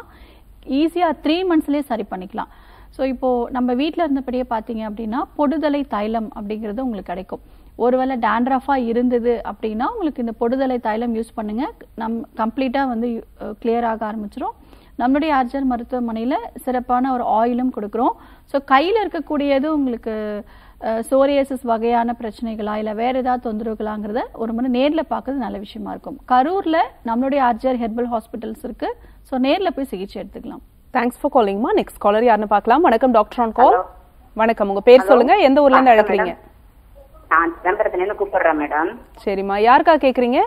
ஈஸியாக த்ரீ மந்த்ஸ்லேயே சரி பண்ணிக்கலாம் ஸோ இப்போது நம்ம வீட்டில் இருந்தபடியே பார்த்தீங்க அப்படின்னா பொடுதலை தைலம் அப்படிங்கிறது உங்களுக்கு கிடைக்கும் ஒருவேளை டேண்ட்ரஃபாக இருந்தது அப்படின்னா உங்களுக்கு இந்த பொடுதலை தைலம் யூஸ் பண்ணுங்க நம் கம்ப்ளீட்டாக வந்து கிளியர் ஆக ஆரம்பிச்சிரும் நம்மளுடைய அர்ஜர் மருத்துவமனையில் சிறப்பான ஒரு ஆயிலும் கொடுக்குறோம் ஸோ கையில் இருக்கக்கூடியது உங்களுக்கு சோரியாசிஸ் வகையான பிரச்சனைகளா இல்லை வேற ஏதாவது தொந்தரவுகளாங்கிறத ஒரு முறை நேரில் பார்க்கறது நல்ல விஷயமா இருக்கும் கரூரில் நம்மளுடைய அர்ஜர் ஹெர்பல் ஹாஸ்பிட்டல்ஸ் இருக்கு ஸோ நேரில் போய் சிகிச்சை எடுத்துக்கலாம் தேங்க்ஸ் ஃபார் காலிங்மா நெக்ஸ்ட் காலர் யாருன்னு பார்க்கலாம் வணக்கம் டாக்டர் ஆன் கால் வணக்கம் உங்க பேர் சொல்லுங்க எந்த ஊர்ல இருந்து அழைக்கிறீங்க நான் சிதம்பரத்துல இருந்து கூப்பிடுறேன் மேடம் சரிம்மா யாருக்கா கேக்குறீங்க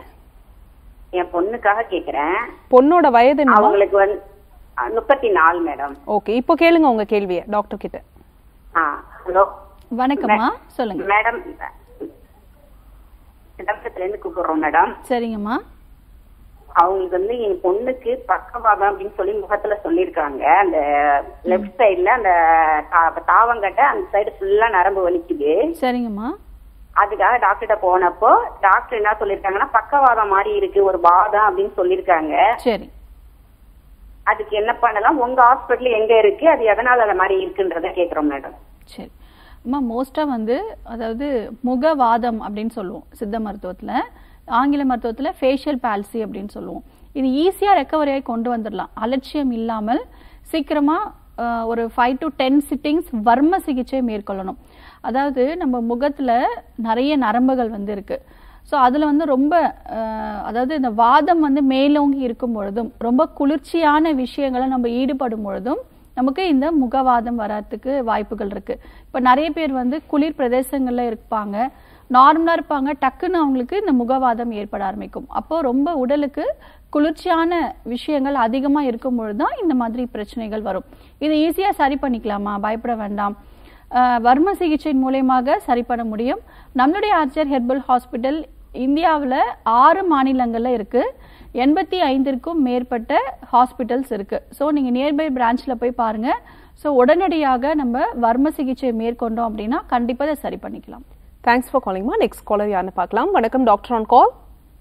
என் பொண்ணுக்காக கேக்குறேன் பொண்ணோட வயது என்னம்மா அவங்களுக்கு வந்து அஹ், முப்பத்தி நாலு மேடம் ஓகே இப்போ கேளுங்க உங்க கேள்வியை டாக்டர் கிட்ட ஆ ஹலோ வணக்கம்மா சொல்லுங்க மேடம் சிதம்பரத்துல இருந்து கூப்பிடுறோம் மேடம் சரிங்கம்மா அவங்களுக்கு வந்து என் பொண்ணுக்கு பக்கவாதம் அப்படின்னு சொல்லி முகத்துல சொல்லியிருக்காங்க அந்த லெஃப்ட் சைடுல அந்த தா- தாவங்கட்ட அந்த சைடு ஃபுல்லா நரம்பு வலிக்குது சரிங்கம்மா அதுக்காக டாக்டர்கிட்ட போனப்போ டாக்டர் என்ன சொல்லிருக்காங்கன்னா பக்கவாதம் மாதிரி இருக்கு ஒரு வாதம் அப்படின்னு சொல்லிருக்காங்க சரி அதுக்கு என்ன பண்ணலாம் உங்க ஹாஸ்பிட்டல் எங்க இருக்கு அது எதனால அந்த மாதிரி இருக்குன்றத கேக்குறோம் மேடம் சரி அம்மா மோஸ்ட்டாக வந்து அதாவது முகவாதம் அப்படின்னு சொல்லுவோம் சித்த மருத்துவத்தில் ஆங்கில மருத்துவத்தில் ஃபேஷியல் பால்சி அப்படின்னு சொல்லுவோம் இது ஈஸியாக ரெக்கவரியாகி கொண்டு வந்துடலாம் அலட்சியம் இல்லாமல் சீக்கிரமாக ஒரு ஃபைவ் டு டென் சிட்டிங்ஸ் வர்ம சிகிச்சை மேற்கொள்ளணும் அதாவது நம்ம முகத்தில் நிறைய நரம்புகள் வந்து இருக்கு ஸோ அதில் வந்து ரொம்ப அஹ், அதாவது இந்த வாதம் வந்து மேலோங்கி இருக்கும் பொழுதும் ரொம்ப குளிர்ச்சியான விஷயங்களை நம்ம ஈடுபடும் பொழுதும் நமக்கு இந்த முகவாதம் வர்றதுக்கு வாய்ப்புகள் இருக்கு இப்போ நிறைய பேர் வந்து குளிர் பிரதேசங்கள்ல இருப்பாங்க நார்மலா இருப்பாங்க டக்குன்னு அவங்களுக்கு இந்த முகவாதம் ஏற்பட ஆரம்பிக்கும் அப்போ ரொம்ப உடலுக்கு குளிர்ச்சியான விஷயங்கள் அதிகமா இருக்கும் பொழுது தான் இந்த மாதிரி பிரச்சனைகள் வரும் இதை ஈஸியா சரி பண்ணிக்கலாமா பயப்பட வேண்டாம் அஹ், வர்ம சிகிச்சையின் மூலியமாக சரி பண்ண முடியும் நம்மளுடைய ஆர்ச்சர் ஹெர்பல் ஹாஸ்பிட்டல் இந்தியாவில் ஆறு மாநிலங்கள்ல இருக்கு எண்பத்தி ஐந்திற்கும் மேற்பட்ட ஹாஸ்பிட்டல்ஸ் இருக்கு ஸோ நீங்க நியர்பை பிரான்ச்ல போய் பாருங்க ஸோ உடனடியாக நம்ம வர்ம சிகிச்சை மேற்கொண்டோம் அப்படின்னா கண்டிப்பா அதை சரி பண்ணிக்கலாம் தேங்க்ஸ் ஃபார் காலிங்மா நெக்ஸ்ட் காலர் யாருன்னு பார்க்கலாம் வணக்கம் டாக்டர் ஆன் கால்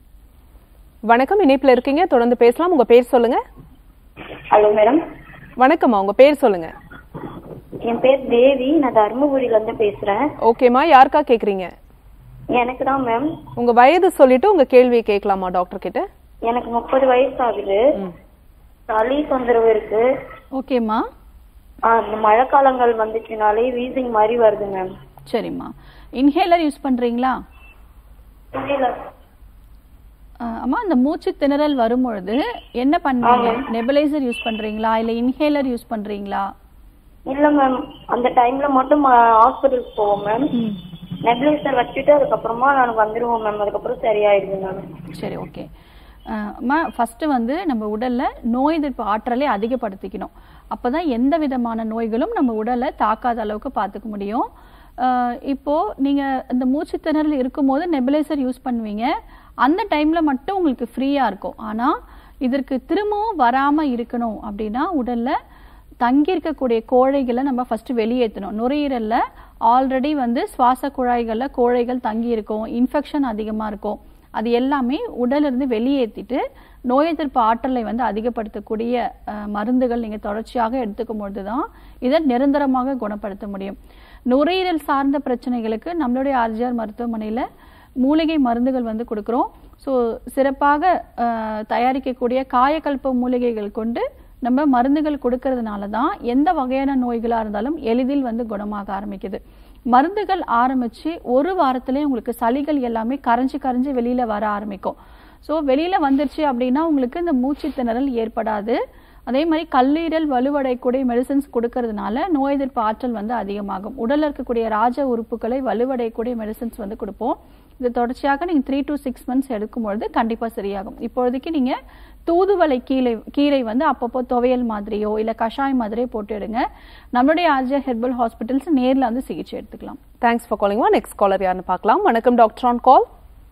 வணக்கம் இணைப்புல இருக்கீங்க தொடர்ந்து பேசலாம் உங்க பேர் சொல்லுங்க ஹலோ மேடம் வணக்கம்மா உங்க பேர் சொல்லுங்க என் பேர் தேவி நான் தருமபுரியில இருந்து பேசுறேன் ஓகேம்மா யாருக்கா கேக்குறீங்க எனக்கு தான் மேம் உங்க வயது சொல்லிட்டு உங்க கேள்வியை கேட்கலாமா டாக்டர் கிட்ட எனக்கு முப்பது வயசு ஆகுது சளி தொந்தரவு இருக்கு ஓகேம்மா ஆ, இந்த மழை காலங்கள் வந்துச்சுனாலே வீசிங் மாதிரி வருது மேம் சரிம்மா இன்ஹேலர் யூஸ் பண்றீங்களா புரியல அஹ், அம்மா அந்த மூச்சு திணறல் வரும்பொழுது என்ன பண்ணுவீங்க நெபுலைசர் யூஸ் பண்றீங்களா இல்ல இன்ஹேலர் யூஸ் பண்றீங்களா இல்ல மேம் அந்த டைம்ல மட்டும் ஹாஸ்பிட்டலுக்கு போவோம் மேம் நெப்லைசர் வச்சுட்டு அதுக்கப்புறமா நான் வந்துருவோம் மேம் அதுக்கப்புறம் சரியாயிடுது மேம் சரி ஓகே அம்மா ஃபர்ஸ்ட் வந்து நம்ம உடல்ல நோய் எதிர்ப்பு ஆற்றலை அதிகப்படுத்திக்கணும் அப்பதான் எந்த விதமான நோய்களும் நம்ம உடலை தாக்காத அளவுக்கு பார்த்துக்க முடியும் அஹ், இப்போ நீங்க இந்த மூச்சு திணறல் இருக்கும்போது நெபுலைசர் யூஸ் பண்ணுவீங்க அந்த டைம்ல மட்டும் உங்களுக்கு ஃப்ரீயா இருக்கும் ஆனா இதற்கு திரும்பவும் வராம இருக்கணும் அப்படின்னா உடல்ல தங்கி இருக்கக்கூடிய கோழைகளை நம்ம ஃபர்ஸ்ட் வெளியேற்றணும் நுரையீரல்ல ஆல்ரெடி வந்து சுவாச குழாய்கள்ல கோழைகள் தங்கி இருக்கும் இன்ஃபெக்ஷன் அதிகமா இருக்கும் அது எல்லாமே உடல்ல இருந்து வெளியேற்றிட்டு நோய் எதிர்ப்பு ஆற்றலை வந்து அதிகப்படுத்தக்கூடிய அஹ், மருந்துகள் நீங்க தொடர்ச்சியாக எடுத்துக்கும் பொழுது தான் இதை நிரந்தரமாக குணப்படுத்த முடியும் நுரையீரல் சார்ந்த பிரச்சனைகளுக்கு நம்மளுடைய ஆர்ஜிஆர் மருத்துவமனையில மூலிகை மருந்துகள் வந்து கொடுக்குறோம் ஸோ சிறப்பாக அஹ், தயாரிக்கக்கூடிய காயக்கல்ப மூலிகைகள் கொண்டு நம்ம மருந்துகள் கொடுக்கறதுனால தான் எந்த வகையான நோய்களாக இருந்தாலும் எளிதில் வந்து குணமாக ஆரம்பிக்குது மருந்துகள் ஆரம்பிச்சு ஒரு வாரத்திலே உங்களுக்கு சளிகள் எல்லாமே கரைஞ்சு கரைஞ்சு வெளியில வர ஆரம்பிக்கும் ஸோ வெளியில வந்துருச்சு அப்படின்னா உங்களுக்கு இந்த மூச்சு திணறல் ஏற்படாது அதே மாதிரி கல்லீரல் வலுவடையக்கூடிய மெடிசன்ஸ் கொடுக்கறதுனால நோய் எதிர்ப்பு ஆற்றல் வந்து அதிகமாகும் உடல்ல இருக்கக்கூடிய ராஜ உறுப்புகளை வலுவடையக்கூடிய மெடிசன்ஸ் வந்து கொடுப்போம் இது தொடர்ச்சியாக நீங்க த்ரீ டு சிக்ஸ் மந்த்ஸ் எடுக்கும்பொழுது கண்டிப்பா சரியாகும் இப்பொழுதைக்கு நீங்க தூதுவளை கீரை கீரை வந்து அப்பப்போ துவையல் மாதிரியோ இல்ல கஷாயம் மாதிரியோ போட்டு எடுங்க நம்மளுடைய ஆர்ஜே ஹெர்பல் ஹாஸ்பிட்டல்ஸ் நேர்ல வந்து சிகிச்சை எடுத்துக்கலாம் தேங்க்ஸ் ஃபார் காலிங்மா நெக்ஸ்ட் காலர் யாருன்னு பார்க்கலாம் வணக்கம் டாக்டர் ஆன் கால்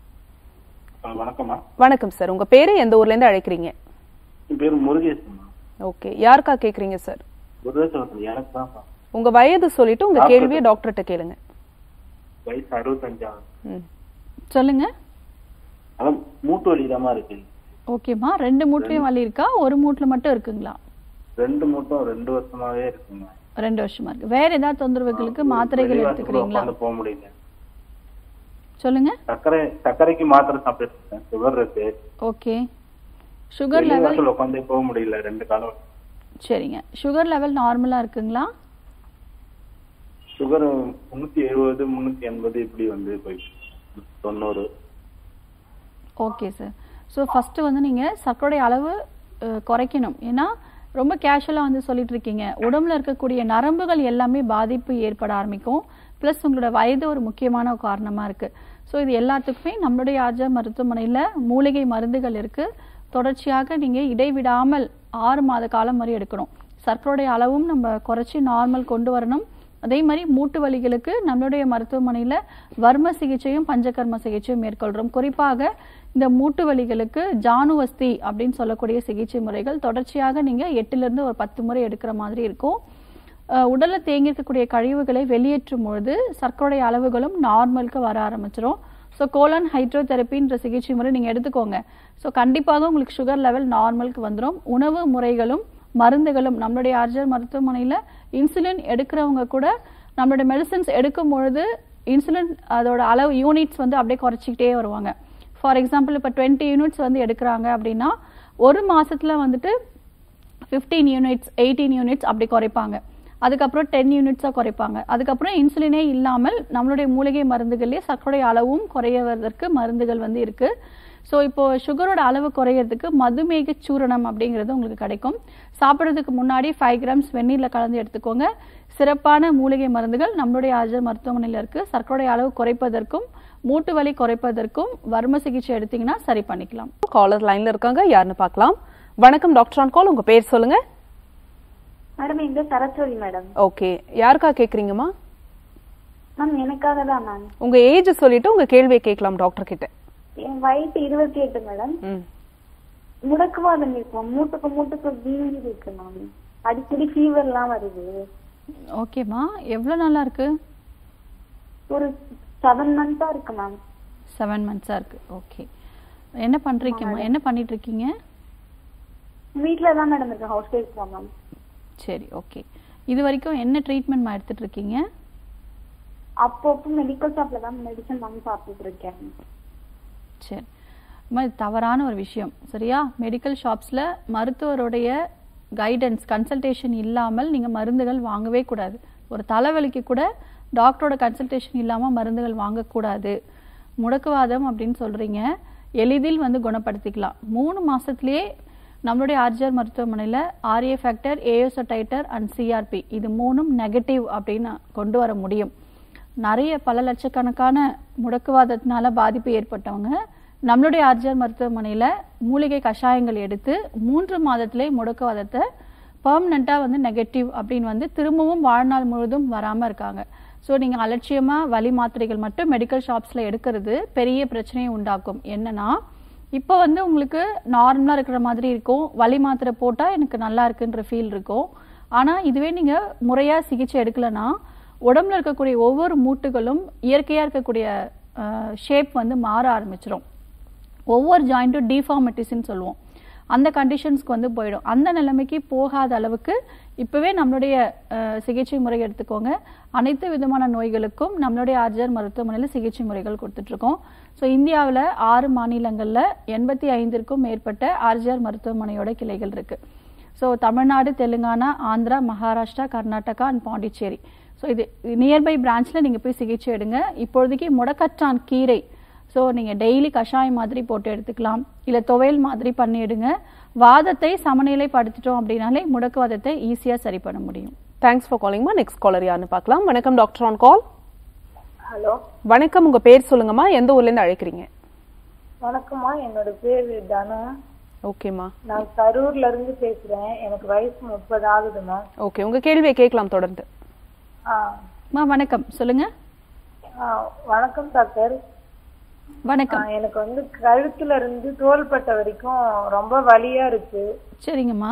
ஆ, வணக்கம்மா வணக்கம் சார் உங்க பேரு எந்த ஊர்ல இருந்து அழைக்கிறீங்க என் பேர் முருகேசன்மா ஓகே யாருக்கா கேக்குறீங்க சார் முருகேசன் எனக்கு தான் உங்க வயது சொல்லிட்டு உங்க நாற்பது. கேள்வியை டாக்டர்கிட்ட கேளுங்க வயசு அறுபத்தஞ்சாவது ம். சொல்லுங்க அதான் மூட்டு வலிதாம்மா இருக்கு ஓகேம்மா ரெண்டு மூட்லயும் வலி இருக்கா ஒரு மூட்டுல மட்டும் இருக்குங்களா ரெண்டு மூட்டும் ரெண்டு வருஷமாவே இருக்குங்க ரெண்டு வருஷமா இருக்கு வேற ஏதாவது தொந்தரவுகளுக்கு மாத்திரைகள் வெளிவாசல்ல எடுத்துக்கிறீங்களா உட்கார்ந்து போக முடியல சொல்லுங்க சர்க்கரை சர்க்கரைக்கு மாத்திரை சாப்பிட்டு இருக்கேன் சுகர் இருக்கு ஓகே சுகர் லெவல் வெளிவாசல் உட்காந்தே போக முடியல ரெண்டு காலம் சரிங்க சுகர் லெவல் நார்மலா இருக்குங்களா சுகர் முன்னூத்தி எழுபது முன்னூத்தி எண்பது இப்படி வந்து போயிட்டு தொண்ணூறு ஓகே சார் ஸோ ஃபஸ்ட்டு வந்து நீங்கள் சர்க்கரையோட அளவு அஹ், குறைக்கணும் ஏன்னா ரொம்ப கேஷுவலாக வந்து சொல்லிட்டு இருக்கீங்க உடம்புல இருக்கக்கூடிய நரம்புகள் எல்லாமே பாதிப்பு ஏற்பட ஆரம்பிக்கும் ப்ளஸ் உங்களோட வயது ஒரு முக்கியமான ஒரு காரணமாக இருக்குது ஸோ இது எல்லாத்துக்குமே நம்மளுடைய ஆர்ஜா மருத்துவமனையில் மூலிகை மருந்துகள் இருக்குது தொடர்ச்சியாக நீங்கள் இடைவிடாமல் ஆறு மாத காலம் வரை எடுக்கணும் சர்க்கரையோடைய அளவும் நம்ம குறைச்சி நார்மல் கொண்டு வரணும் அதே மாதிரி மூட்டு வலிகளுக்கு நம்மளுடைய மருத்துவமனையில வர்ம சிகிச்சையும் பஞ்சகர்ம சிகிச்சையும் மேற்கொள்றோம் குறிப்பாக இந்த மூட்டு வலிகளுக்கு ஜானுவஸ்தி அப்படின்னு சொல்லக்கூடிய சிகிச்சை முறைகள் தொடர்ச்சியாக நீங்க எட்டுல இருந்து ஒரு பத்து முறை எடுக்கிற மாதிரி இருக்கும் அஹ் உடல்ல தேங்கி இருக்கக்கூடிய கழிவுகளை வெளியேற்றும் பொழுது சர்க்கரை அளவுகளும் நார்மலுக்கு வர ஆரம்பிச்சிரும் ஸோ கோலன் ஹைட்ரோதெரப்பின்ற சிகிச்சை முறை நீங்கள் எடுத்துக்கோங்க ஸோ கண்டிப்பாக உங்களுக்கு சுகர் லெவல் நார்மலுக்கு வந்துடும் உணவு முறைகளும் மருந்துகளும் நம்மளுடைய ஆர்ஜர் மருத்துவமனையில் இன்சுலின் எடுக்கிறவங்க கூட நம்மளுடைய மெடிசன்ஸ் எடுக்கும் பொழுது இன்சுலின் அதோட அளவு யூனிட்ஸ் வந்து அப்படியே குறைச்சிக்கிட்டே வருவாங்க ஃபார் எக்ஸாம்பிள் இப்போ டுவெண்ட்டி யூனிட்ஸ் வந்து எடுக்கிறாங்க அப்படின்னா ஒரு மாசத்துல வந்துட்டு ஃபிஃப்டீன் யூனிட்ஸ் எயிட்டீன் யூனிட்ஸ் அப்படி குறைப்பாங்க அதுக்கப்புறம் டென் யூனிட்ஸாக குறைப்பாங்க அதுக்கப்புறம் இன்சுலினே இல்லாமல் நம்மளுடைய மூலிகை மருந்துகள்லேயே சர்க்கரை அளவும் குறையவதற்கு மருந்துகள் வந்து இருக்கு ஸோ இப்போ சுகரோட அளவு குறையிறதுக்கு மதுமேக சூரணம் அப்படிங்கிறது உங்களுக்கு கிடைக்கும் சாப்பிட்றதுக்கு முன்னாடி ஃபைவ் கிராம்ஸ் வெந்நீரில் கலந்து எடுத்துக்கோங்க சிறப்பான மூலிகை மருந்துகள் நம்மளுடைய ஆஜர் மருத்துவமனையில் இருக்கு சர்க்கரை அளவு குறைப்பதற்கும் மூட்டு வலி குறைப்பதற்கும் வர்ம சிகிச்சை எடுத்தீங்கன்னா சரி பண்ணிக்கலாம் காலர் லைன்ல இருக்காங்க யாருன்னு பார்க்கலாம் வணக்கம் டாக்டர் ஆன் கால் உங்க பேர் சொல்லுங்க மேடம் எங்க சரஸ்வதி மேடம் ஓகே யாருக்கா கேக்குறீங்கம்மா மேம் எனக்காக தான் மேம் உங்க ஏஜ் சொல்லிட்டு உங்க கேள்வியை கேட்கலாம் டாக்டர் கிட்ட என் வயசு இருபத்தி எட்டு மேடம் ம் முடக்குவாதம் இருக்கும் மூட்டுக்கு மூட்டுக்கு வீங்கி இருக்கு மேம் அடிக்கடி ஃபீவர்லாம் வருது ஓகேம்மா எவ்வளோ நல்லா இருக்கு ஒரு செவன் மந்த்தா இருக்கு மேம் செவன் மந்த்ஸாக இருக்கு ஓகே என்ன பண்றீங்கம்மா என்ன பண்ணிட்டு இருக்கீங்க வீட்ல தான் மேடம் இருக்கேன் ஹவுஸ் ஒய்ஃப் தான் மேம் சரி ஓகே இது வரைக்கும் என்ன ட்ரீட்மெண்ட்மா எடுத்துட்டு இருக்கீங்க அப்பப்போ மெடிக்கல் ஷாப்ல தான் மெடிசன் வாங்கி சாப்பிட்டுட்டு இருக்கேன் சரி அம்மா, இது தவறான ஒரு விஷயம் சரியா மெடிக்கல் ஷாப்ஸில் மருத்துவருடைய கைடன்ஸ் கன்சல்டேஷன் இல்லாமல் நீங்கள் மருந்துகள் வாங்கவே கூடாது ஒரு தலைவலிக்கு கூட டாக்டரோட கன்சல்டேஷன் இல்லாமல் மருந்துகள் வாங்கக்கூடாது முடக்குவாதம் அப்படின்னு சொல்கிறீங்க எளிதில் வந்து குணப்படுத்திக்கலாம் மூணு மாசத்துலயே நம்மளுடைய ஆர்ஜிஆர் மருத்துவமனையில் RA factor ASO titre and CRP இது மூணும் நெகட்டிவ் அப்படின்னு கொண்டு வர முடியும் நிறைய பல லட்சக்கணக்கான முடக்குவாதத்தினால பாதிப்பு ஏற்பட்டவங்க நம்மளுடைய ஆர்ஜிஆர் மருத்துவமனையில் மூலிகை கஷாயங்கள் எடுத்து மூன்று மாதத்திலே முடக்குவாதத்தை பெர்மனண்ட்டாக வந்து நெகட்டிவ் அப்படின்னு வந்து திரும்பவும் வாழ்நாள் முழுதும் வராமல் இருக்காங்க ஸோ நீங்கள் அலட்சியமாக வலி மாத்திரைகள் மட்டும் மெடிக்கல் ஷாப்ஸில் எடுக்கிறது பெரிய பிரச்சனையை உண்டாக்கும் என்னன்னா இப்போ வந்து உங்களுக்கு நார்மலாக இருக்கிற மாதிரி இருக்கும் வலி மாத்திரை போட்டால் எனக்கு நல்லா இருக்குன்ற ஃபீல் இருக்கும் ஆனால் இதுவே நீங்கள் முறையாக சிகிச்சை எடுக்கலைன்னா உடம்புல இருக்கக்கூடிய ஒவ்வொரு மூட்டுகளும் இயற்கையாக இருக்கக்கூடிய ஷேப் வந்து மாற ஆரம்பிச்சிடும் ஒவ்வொரு ஜாயிண்ட்டும் டிஃபார்மிட்டிஸ்ன்னு சொல்லுவோம் அந்த கண்டிஷன்ஸ்க்கு வந்து போயிடும் அந்த நிலைமைக்கு போகாத அளவுக்கு இப்போவே நம்மளுடைய அஹ், சிகிச்சை முறை எடுத்துக்கோங்க அனைத்து விதமான நோய்களுக்கும் நம்மளுடைய ஆர்ஜர் மருத்துவமனையில் சிகிச்சை முறைகள் கொடுத்துட்ருக்கோம் ஸோ இந்தியாவில் ஆறு மாநிலங்களில் எண்பத்தி ஐந்திற்கும் மேற்பட்ட ஆர்ஜிஆர் மருத்துவமனையோட கிளைகள் இருக்குது so Tamil Nadu Telangana Andhra Maharashtra Karnataka and Pondicherry so இது நியர்பை பிரான்ச்சில் நீங்கள் போய் சிகிச்சை எடுங்க இப்பொழுதைக்கு முடக்கற்றான் கீரை ஸோ நீங்கள் டெய்லி கஷாயம் மாதிரி போட்டு எடுத்துக்கலாம் இல்லை துவையல் மாதிரி பண்ணி எடுங்க வாதத்தை சமநிலைப்படுத்திட்டோம் அப்படின்னாலே முடக்குவாதத்தை ஈஸியாக சரி பண்ண முடியும் தேங்க்ஸ் ஃபார் காலிங்மா நெக்ஸ்ட் காலர் யாருன்னு பார்க்கலாம் வணக்கம் டாக்டர் ஆன் கால் ஹலோ வணக்கம் உங்க பேர் சொல்லுங்கம்மா எந்த ஊர்ல இருந்து அழைக்கிறீங்க வணக்கம்மா என்னோட பேரு தனு ஓகேம்மா நான் கரூர்ல இருந்து பேசுறேன் எனக்கு வயசு முப்பது ஆகுதுமா ஓகே உங்க கேள்வியை கேட்கலாம் தொடர்ந்து ஆ, அம்மா வணக்கம் சொல்லுங்க ஆ, வணக்கம் டாக்டர் வணக்கம் ஆ, எனக்கு வந்து கழுத்துல இருந்து தோள்பட்டை வரைக்கும் ரொம்ப வலியா இருக்கு சரிங்கம்மா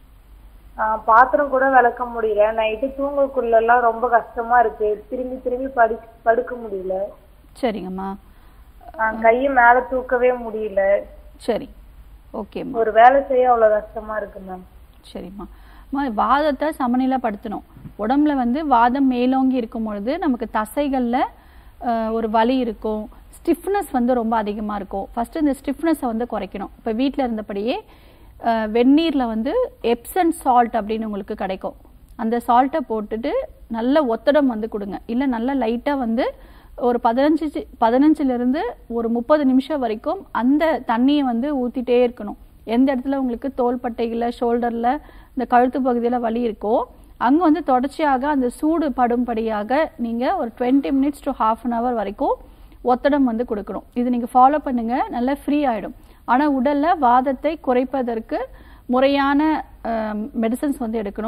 ஆ, பாத்திரம் கூட விளக்க முடியல நைட்டு தூங்கக்குள்ள எல்லாம் ரொம்ப கஷ்டமா இருக்கு திரும்பி திரும்பி படி படுக்க முடியல சரிங்கம்மா ஆ, கையை மேல தூக்கவே முடியல சரி ஓகேம்மா ஒரு வேலை செய்ய அவ்வளவு கஷ்டமா இருக்கு மேம் சரிம்மா அம்மா, வாதத்தை சமநிலைப்படுத்தணும் உடம்புல வந்து வாதம் மேலோங்கி இருக்கும் பொழுது நமக்கு தசைகளில் ஒரு வலி இருக்கும் ஸ்டிஃப்னஸ் வந்து ரொம்ப அதிகமாக இருக்கும் ஃபர்ஸ்ட் இந்த ஸ்டிஃப்னஸை வந்து குறைக்கணும் இப்போ வீட்டில் இருந்தபடியே அஹ், வெந்நீர்ல வந்து எப்சன் சால்ட் அப்படின்னு உங்களுக்கு கிடைக்கும் அந்த சால்ட்டை போட்டுட்டு நல்ல ஒத்தடம் வந்து கொடுங்க இல்லை நல்ல லைட்டாக வந்து ஒரு பதினஞ்சு சி- பதினஞ்சுல இருந்து ஒரு முப்பது நிமிஷம் வரைக்கும் அந்த தண்ணியை வந்து ஊத்திட்டே இருக்கணும் எந்த இடத்துல உங்களுக்கு தோள்பட்டையில் ஷோல்டர்ல இந்த கழுத்து பகுதியில வலி இருக்கோ அங்க வந்து தொடர்ச்சியாக அந்த சூடு படும்படியாக நீங்க ஒரு twenty minutes to half an hour வரைக்கும் ஒத்தடம் வந்து கொடுக்கணும் இது நீங்க ஃபாலோ பண்ணுங்க நல்லா ஃப்ரீ ஆயிடும் ஆனா உடல்ல வாதத்தை குறைப்பதற்கு முறையான மெடிசன்ஸ் வந்து எடுக்கணும்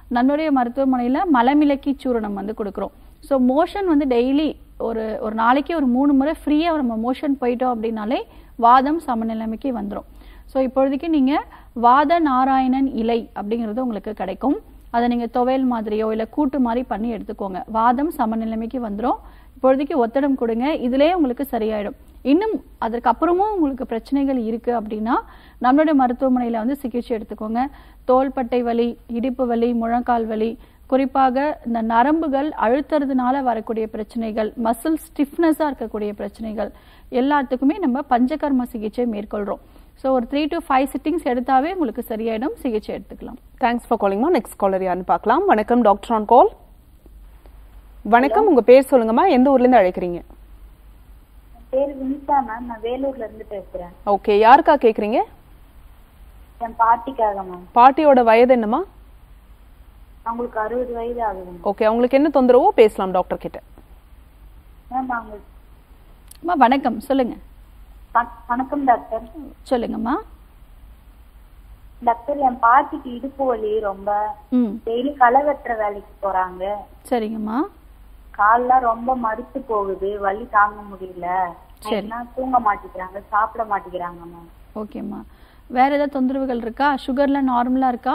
நம்மளுடைய மருத்துவமனையில் மலமிளக்கி சூரணம் வந்து கொடுக்குறோம் ஸோ மோஷன் வந்து டெய்லி ஒரு ஒரு நாளைக்கு ஒரு மூணு முறை ஃப்ரீயாக நம்ம மோஷன் போயிட்டோம் அப்படின்னாலே வாதம் சமநிலைமைக்கு வந்துடும் ஸோ இப்பொழுதைக்கு நீங்கள் வாத நாராயணன் இலை அப்படிங்கிறது உங்களுக்கு கிடைக்கும் அதை நீங்கள் துவையல் மாதிரியோ இல்லை கூட்டு மாதிரி பண்ணி எடுத்துக்கோங்க வாதம் சமநிலைமைக்கு வந்துடும் இப்பொழுதைக்கு ஒத்தடம் கொடுங்க இதிலே உங்களுக்கு சரியாயிடும் இன்னும் அதற்கப்புறமும் உங்களுக்கு பிரச்சனைகள் இருக்கு அப்படின்னா நம்மளுடைய மருத்துவமனையில் வந்து சிகிச்சை எடுத்துக்கோங்க தோள்பட்டை வலி இடுப்பு வலி முழங்கால் வலி குறிப்பாக இந்த நரம்புகள் அழுத்துறதுனால வரக்கூடிய பிரச்சனைகள் மசில் ஸ்டிஃப்னஸாக இருக்கக்கூடிய பிரச்சனைகள் எல்லாத்துக்குமே நம்ம பஞ்சகர்ம சிகிச்சை மேற்கொள்கிறோம் ஸோ ஒரு த்ரீ டு ஃபைவ் சிட்டிங்ஸ் எடுத்தாவே உங்களுக்கு சரியாயிடும் சிகிச்சை எடுத்துக்கலாம் தேங்க்ஸ் ஃபார் காலிங்மா நெக்ஸ்ட் காலர் யாருன்னு பார்க்கலாம் வணக்கம் டாக்டர் ஆன் கால் வணக்கம் உங்க பேர் சொல்லுங்கம்மா எந்த ஊர்ல இருந்து அழைக்கிறீங்க பேர் வினிதா மேம் நான் வேலூர்ல இருந்து பேசுறேன் ஓகே யாருக்கா கேக்குறீங்க என் பாட்டிக்காக மேம் பாட்டியோட வயது என்னம்மா அவங்களுக்கு அறுபது வயது ஆகுது ஓகே அவங்களுக்கு என்ன தொந்தரவோ பேசலாம் டாக்டர் கிட்ட மேம் அவங்க அம்மா வணக்கம் சொல்லுங்க வண- வணக்கம் டாக்டர் சொல்லுங்கம்மா டாக்டர் என் பாட்டிக்கு இடுப்பு வலி ரொம்ப ம் டெய்லி களை வெட்டுற வேலைக்கு போறாங்க சரிங்கம்மா கால்லாம் ரொம்ப மறுத்து போகுது வலி தாங்க முடியல சரி. நைட்னா தூங்க மாட்டேங்கிறாங்க சாப்பிட மாட்டேங்கிறாங்க மேம் ஓகேம்மா வேற ஏதாவது தொந்தரவுகள் இருக்கா சுகர்லாம் நார்மலா இருக்கா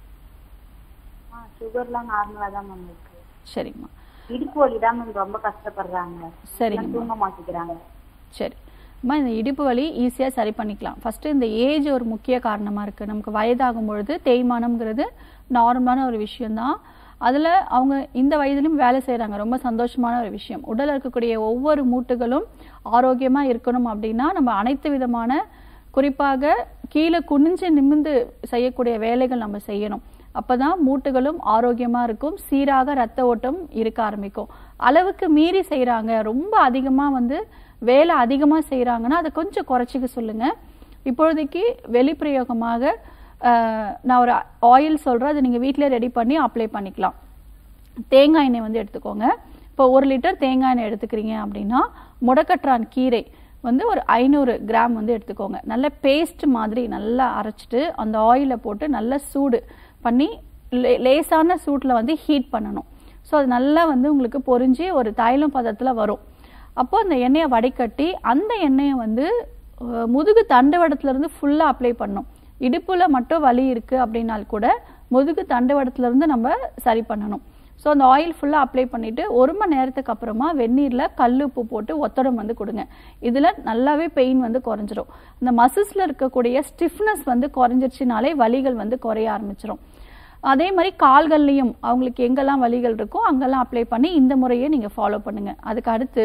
ஆ சுகர்லாம் நார்மலா தான் மேம் இருக்கு சரிங்கம்மா இடுப்பு வலி தான் மேம் ரொம்ப கஷ்டப்படுறாங்க சரிங்கம்மா தூங்க மாட்டேங்கிறாங்க சரி அம்மா இந்த இடுப்பு வலி ஈஸியாக சரி பண்ணிக்கலாம் ஃபஸ்ட்டு இந்த ஏஜ் ஒரு முக்கிய காரணமாக இருக்குது நமக்கு வயதாகும் பொழுது தேய்மானம்ங்கிறது நார்மலான ஒரு விஷயம்தான் அதில் அவங்க இந்த வயதிலும் வேலை செய்கிறாங்க ரொம்ப சந்தோஷமான ஒரு விஷயம் உடலில் இருக்கக்கூடிய ஒவ்வொரு மூட்டுகளும் ஆரோக்கியமாக இருக்கணும் அப்படின்னா நம்ம அனைத்து விதமான குறிப்பாக கீழே குனிஞ்சு நிமிர்ந்து செய்யக்கூடிய வேலைகள் நம்ம செய்யணும் அப்பதான் மூட்டுகளும் ஆரோக்கியமா இருக்கும் சீராக ரத்த ஓட்டம் இருக்க ஆரம்பிக்கும் அளவுக்கு மீறி செய்றாங்க ரொம்ப அதிகமா வந்து வேலை அதிகமா செய்றாங்கன்னா அதை கொஞ்சம் குறைச்சிக்க சொல்லுங்க இப்பொழுதைக்கு வெளிப்பிரயோகமாக ஆஹ், நான் ஒரு ஆயில் சொல்றேன் அதை நீங்க வீட்டிலே ரெடி பண்ணி அப்ளை பண்ணிக்கலாம் தேங்காய் எண்ணெய் வந்து எடுத்துக்கோங்க இப்போ ஒரு லிட்டர் தேங்காய் எண்ணெய் எடுத்துக்கிறீங்க அப்படின்னா முடக்கற்றான் கீரை வந்து ஒரு ஐநூறு கிராம் வந்து எடுத்துக்கோங்க நல்ல பேஸ்ட் மாதிரி நல்லா அரைச்சிட்டு அந்த ஆயிலை போட்டு நல்லா சூடு பண்ணி லே- லேசான சூட்டில் வந்து ஹீட் பண்ணணும் ஸோ அது நல்லா வந்து உங்களுக்கு பொரிஞ்சு ஒரு தைலம் பதத்தில் வரும் அப்போ அந்த எண்ணெயை வடிகட்டி அந்த எண்ணெயை வந்து அஹ், முதுகு தண்டுவடத்துல இருந்து ஃபுல்லாக அப்ளை பண்ணும் இடுப்புல மட்டும் வலி இருக்கு அப்படின்னால் கூட முதுகு தண்டுவடத்துல இருந்து நம்ம சரி பண்ணணும் ஸோ அந்த ஆயில் ஃபுல்லாக அப்ளை பண்ணிட்டு ஒரு மணி நேரத்துக்கு அப்புறமா வெந்நீரில் கல் உப்பு போட்டு ஒத்தடம் வந்து கொடுங்க இதில் நல்லாவே பெயின் வந்து குறைஞ்சிரும் இந்த மசில்ஸில் இருக்கக்கூடிய ஸ்டிஃப்னஸ் வந்து குறைஞ்சிருச்சுனாலே வலிகள் வந்து குறைய ஆரம்பிச்சிரும் அதே மாதிரி கால்கள்லையும் அவங்களுக்கு எங்கெல்லாம் வலிகள் இருக்கோ அங்கெல்லாம் அப்ளை பண்ணி இந்த முறையை நீங்கள் ஃபாலோ பண்ணுங்க அதுக்கு அடுத்து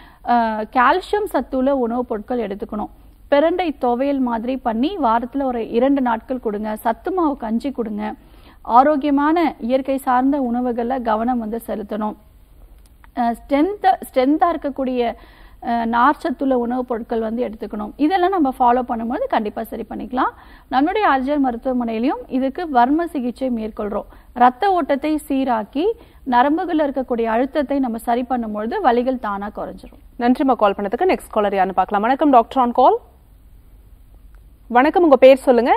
கால்சியம் சத்துள்ள உணவுப் பொருட்கள் எடுத்துக்கணும் பிரண்டை துவையல் மாதிரி பண்ணி வாரத்தில் ஒரு இரண்டு நாட்கள் கொடுங்க சத்து மாவு கஞ்சி கொடுங்க ஆரோக்கியமான இயற்கை சார்ந்த உணவுகளில் கவனம் வந்து செலுத்தணும் ஸ்ட்ரென்த் ஸ்ட்ரென்த்தாக இருக்கக்கூடிய அஹ், நார்ச்சத்துள்ள உணவுப் பொருட்கள் வந்து எடுத்துக்கணும் இதெல்லாம் நம்ம ஃபாலோ பண்ணும்போது கண்டிப்பாக சரி பண்ணிக்கலாம் நம்மளுடைய ஆர்ஜர் மருத்துவமனையிலையும் இதுக்கு வர்ம சிகிச்சை மேற்கொள்கிறோம் ரத்த ஓட்டத்தை சீராக்கி நரம்புகளில் இருக்கக்கூடிய அழுத்தத்தை நம்ம சரி பண்ணும்பொழுது வலிகள் தானாக குறைஞ்சிரும் நன்றிம்மா கால் பண்ணதுக்கு நெக்ஸ்ட் காலர் யாருன்னு பார்க்கலாம் வணக்கம் டாக்டர் ஆன் கால் வணக்கம் உங்க பேர் சொல்லுங்க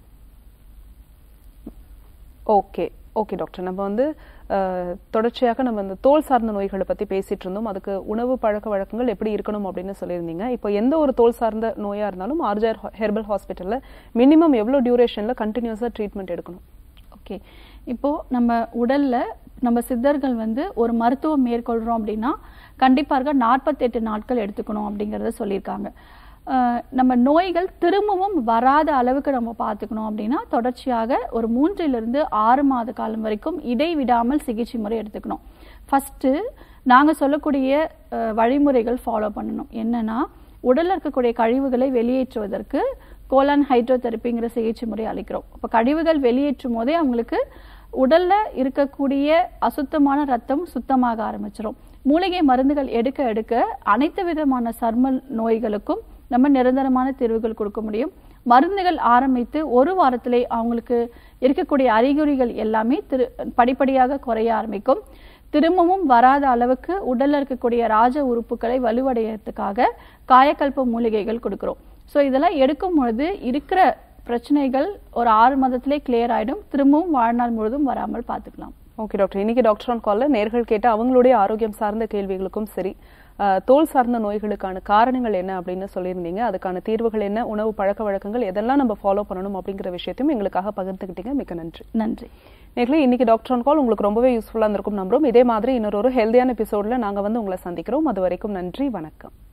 ஓகே ஓகே டாக்டர் நம்ம வந்து அஹ், தொடர்ச்சியாக நம்ம இந்த தோல் சார்ந்த நோய்களை பத்தி பேசிட்டு இருந்தோம் அதுக்கு உணவு பழக்க வழக்கங்கள் எப்படி இருக்கணும் அப்படின்னு சொல்லியிருந்தீங்க இப்போ எந்த ஒரு தோல் சார்ந்த நோயா இருந்தாலும் ஆர்ஜர் ஹெர்பல் ஹாஸ்பிட்டல்ல மினிமம் எவ்வளவு டியூரேஷன்ல கண்டினியூஸா ட்ரீட்மெண்ட் எடுக்கணும் ஓகே இப்போ நம்ம உடல்ல நம்ம சித்தர்கள் வந்து ஒரு மருத்துவம் மேற்கொள்றோம் அப்படின்னா கண்டிப்பாக நாற்பத்தெட்டு நாட்கள் எடுத்துக்கணும் அப்படிங்கறத சொல்லியிருக்காங்க அஹ் நம்ம நோய்கள் திரும்பவும் வராத அளவுக்கு நம்ம பார்த்துக்கணும் அப்படின்னா தொடர்ச்சியாக ஒரு மூன்றிலிருந்து ஆறு மாத காலம் வரைக்கும் இடைவிடாமல் சிகிச்சை முறை எடுத்துக்கணும் ஃபர்ஸ்ட் நாங்க சொல்லக்கூடிய அஹ், வழிமுறைகள் ஃபாலோ பண்ணணும் என்னன்னா உடல்ல இருக்கக்கூடிய கழிவுகளை வெளியேற்றுவதற்கு கோலான் ஹைட்ரோதெரப்பிங்கிற சிகிச்சை முறை அளிக்கிறோம் அப்போ கழிவுகள் வெளியேற்றும் போதே அவங்களுக்கு உடல்ல இருக்கக்கூடிய அசுத்தமான ரத்தம் சுத்தமாக ஆரம்பிச்சிடும் மூலிகை மருந்துகள் எடுக்க எடுக்க அனைத்து விதமான சர்ம நோய்களுக்கும் நம்ம நிரந்தரமான தீர்வுகள் கொடுக்க முடியும் மருந்துகள் ஆரம்பித்து ஒரு வாரத்திலே அவங்களுக்கு இருக்கக்கூடிய அறிகுறிகள் எல்லாமே திரு படிப்படியாக குறைய ஆரம்பிக்கும் திரும்பவும் வராத அளவுக்கு உடல்ல இருக்கக்கூடிய ராஜ உறுப்புகளை வலுவடையறதுக்காக காயக்கல்ப மூலிகைகள் கொடுக்கிறோம் ஸோ இதெல்லாம் எடுக்கும் பொழுது இருக்கிற பிரச்சனைகள் ஒரு ஆறு மாதத்திலே கிளியர் ஆயிடும் திரும்பவும் வாழ்நாள் முழுதும் வராமல் பார்த்துக்கலாம் ஓகே டாக்டர் இன்னைக்கு டாக்டர் ஆன் கால்ல நேர்கள் கேட்ட அவங்களுடைய ஆரோக்கியம் சார்ந்த கேள்விகளுக்கும் சரி அஹ், தோல் சார்ந்த நோய்களுக்கான காரணங்கள் என்ன அப்படின்னு சொல்லியிருந்தீங்க அதுக்கான தீர்வுகள் என்ன உணவு பழக்க வழக்கங்கள் எதெல்லாம் நம்ம ஃபாலோ பண்ணணும் அப்படிங்கிற விஷயத்தையும் எங்களுக்காக பகிர்ந்துக்கிட்டீங்க மிக்க நன்றி நன்றி நேர்களே இன்னைக்கு டாக்டர் ஆன் கால் உங்களுக்கு ரொம்பவே யூஸ்ஃபுல்லாக இருந்திருக்கும் நம்புறோம் இதே மாதிரி இன்னொரு ஹெல்தியான எபிசோட்ல நாங்க வந்து உங்களை சந்திக்கிறோம் அது வரைக்கும் நன்றி வணக்கம்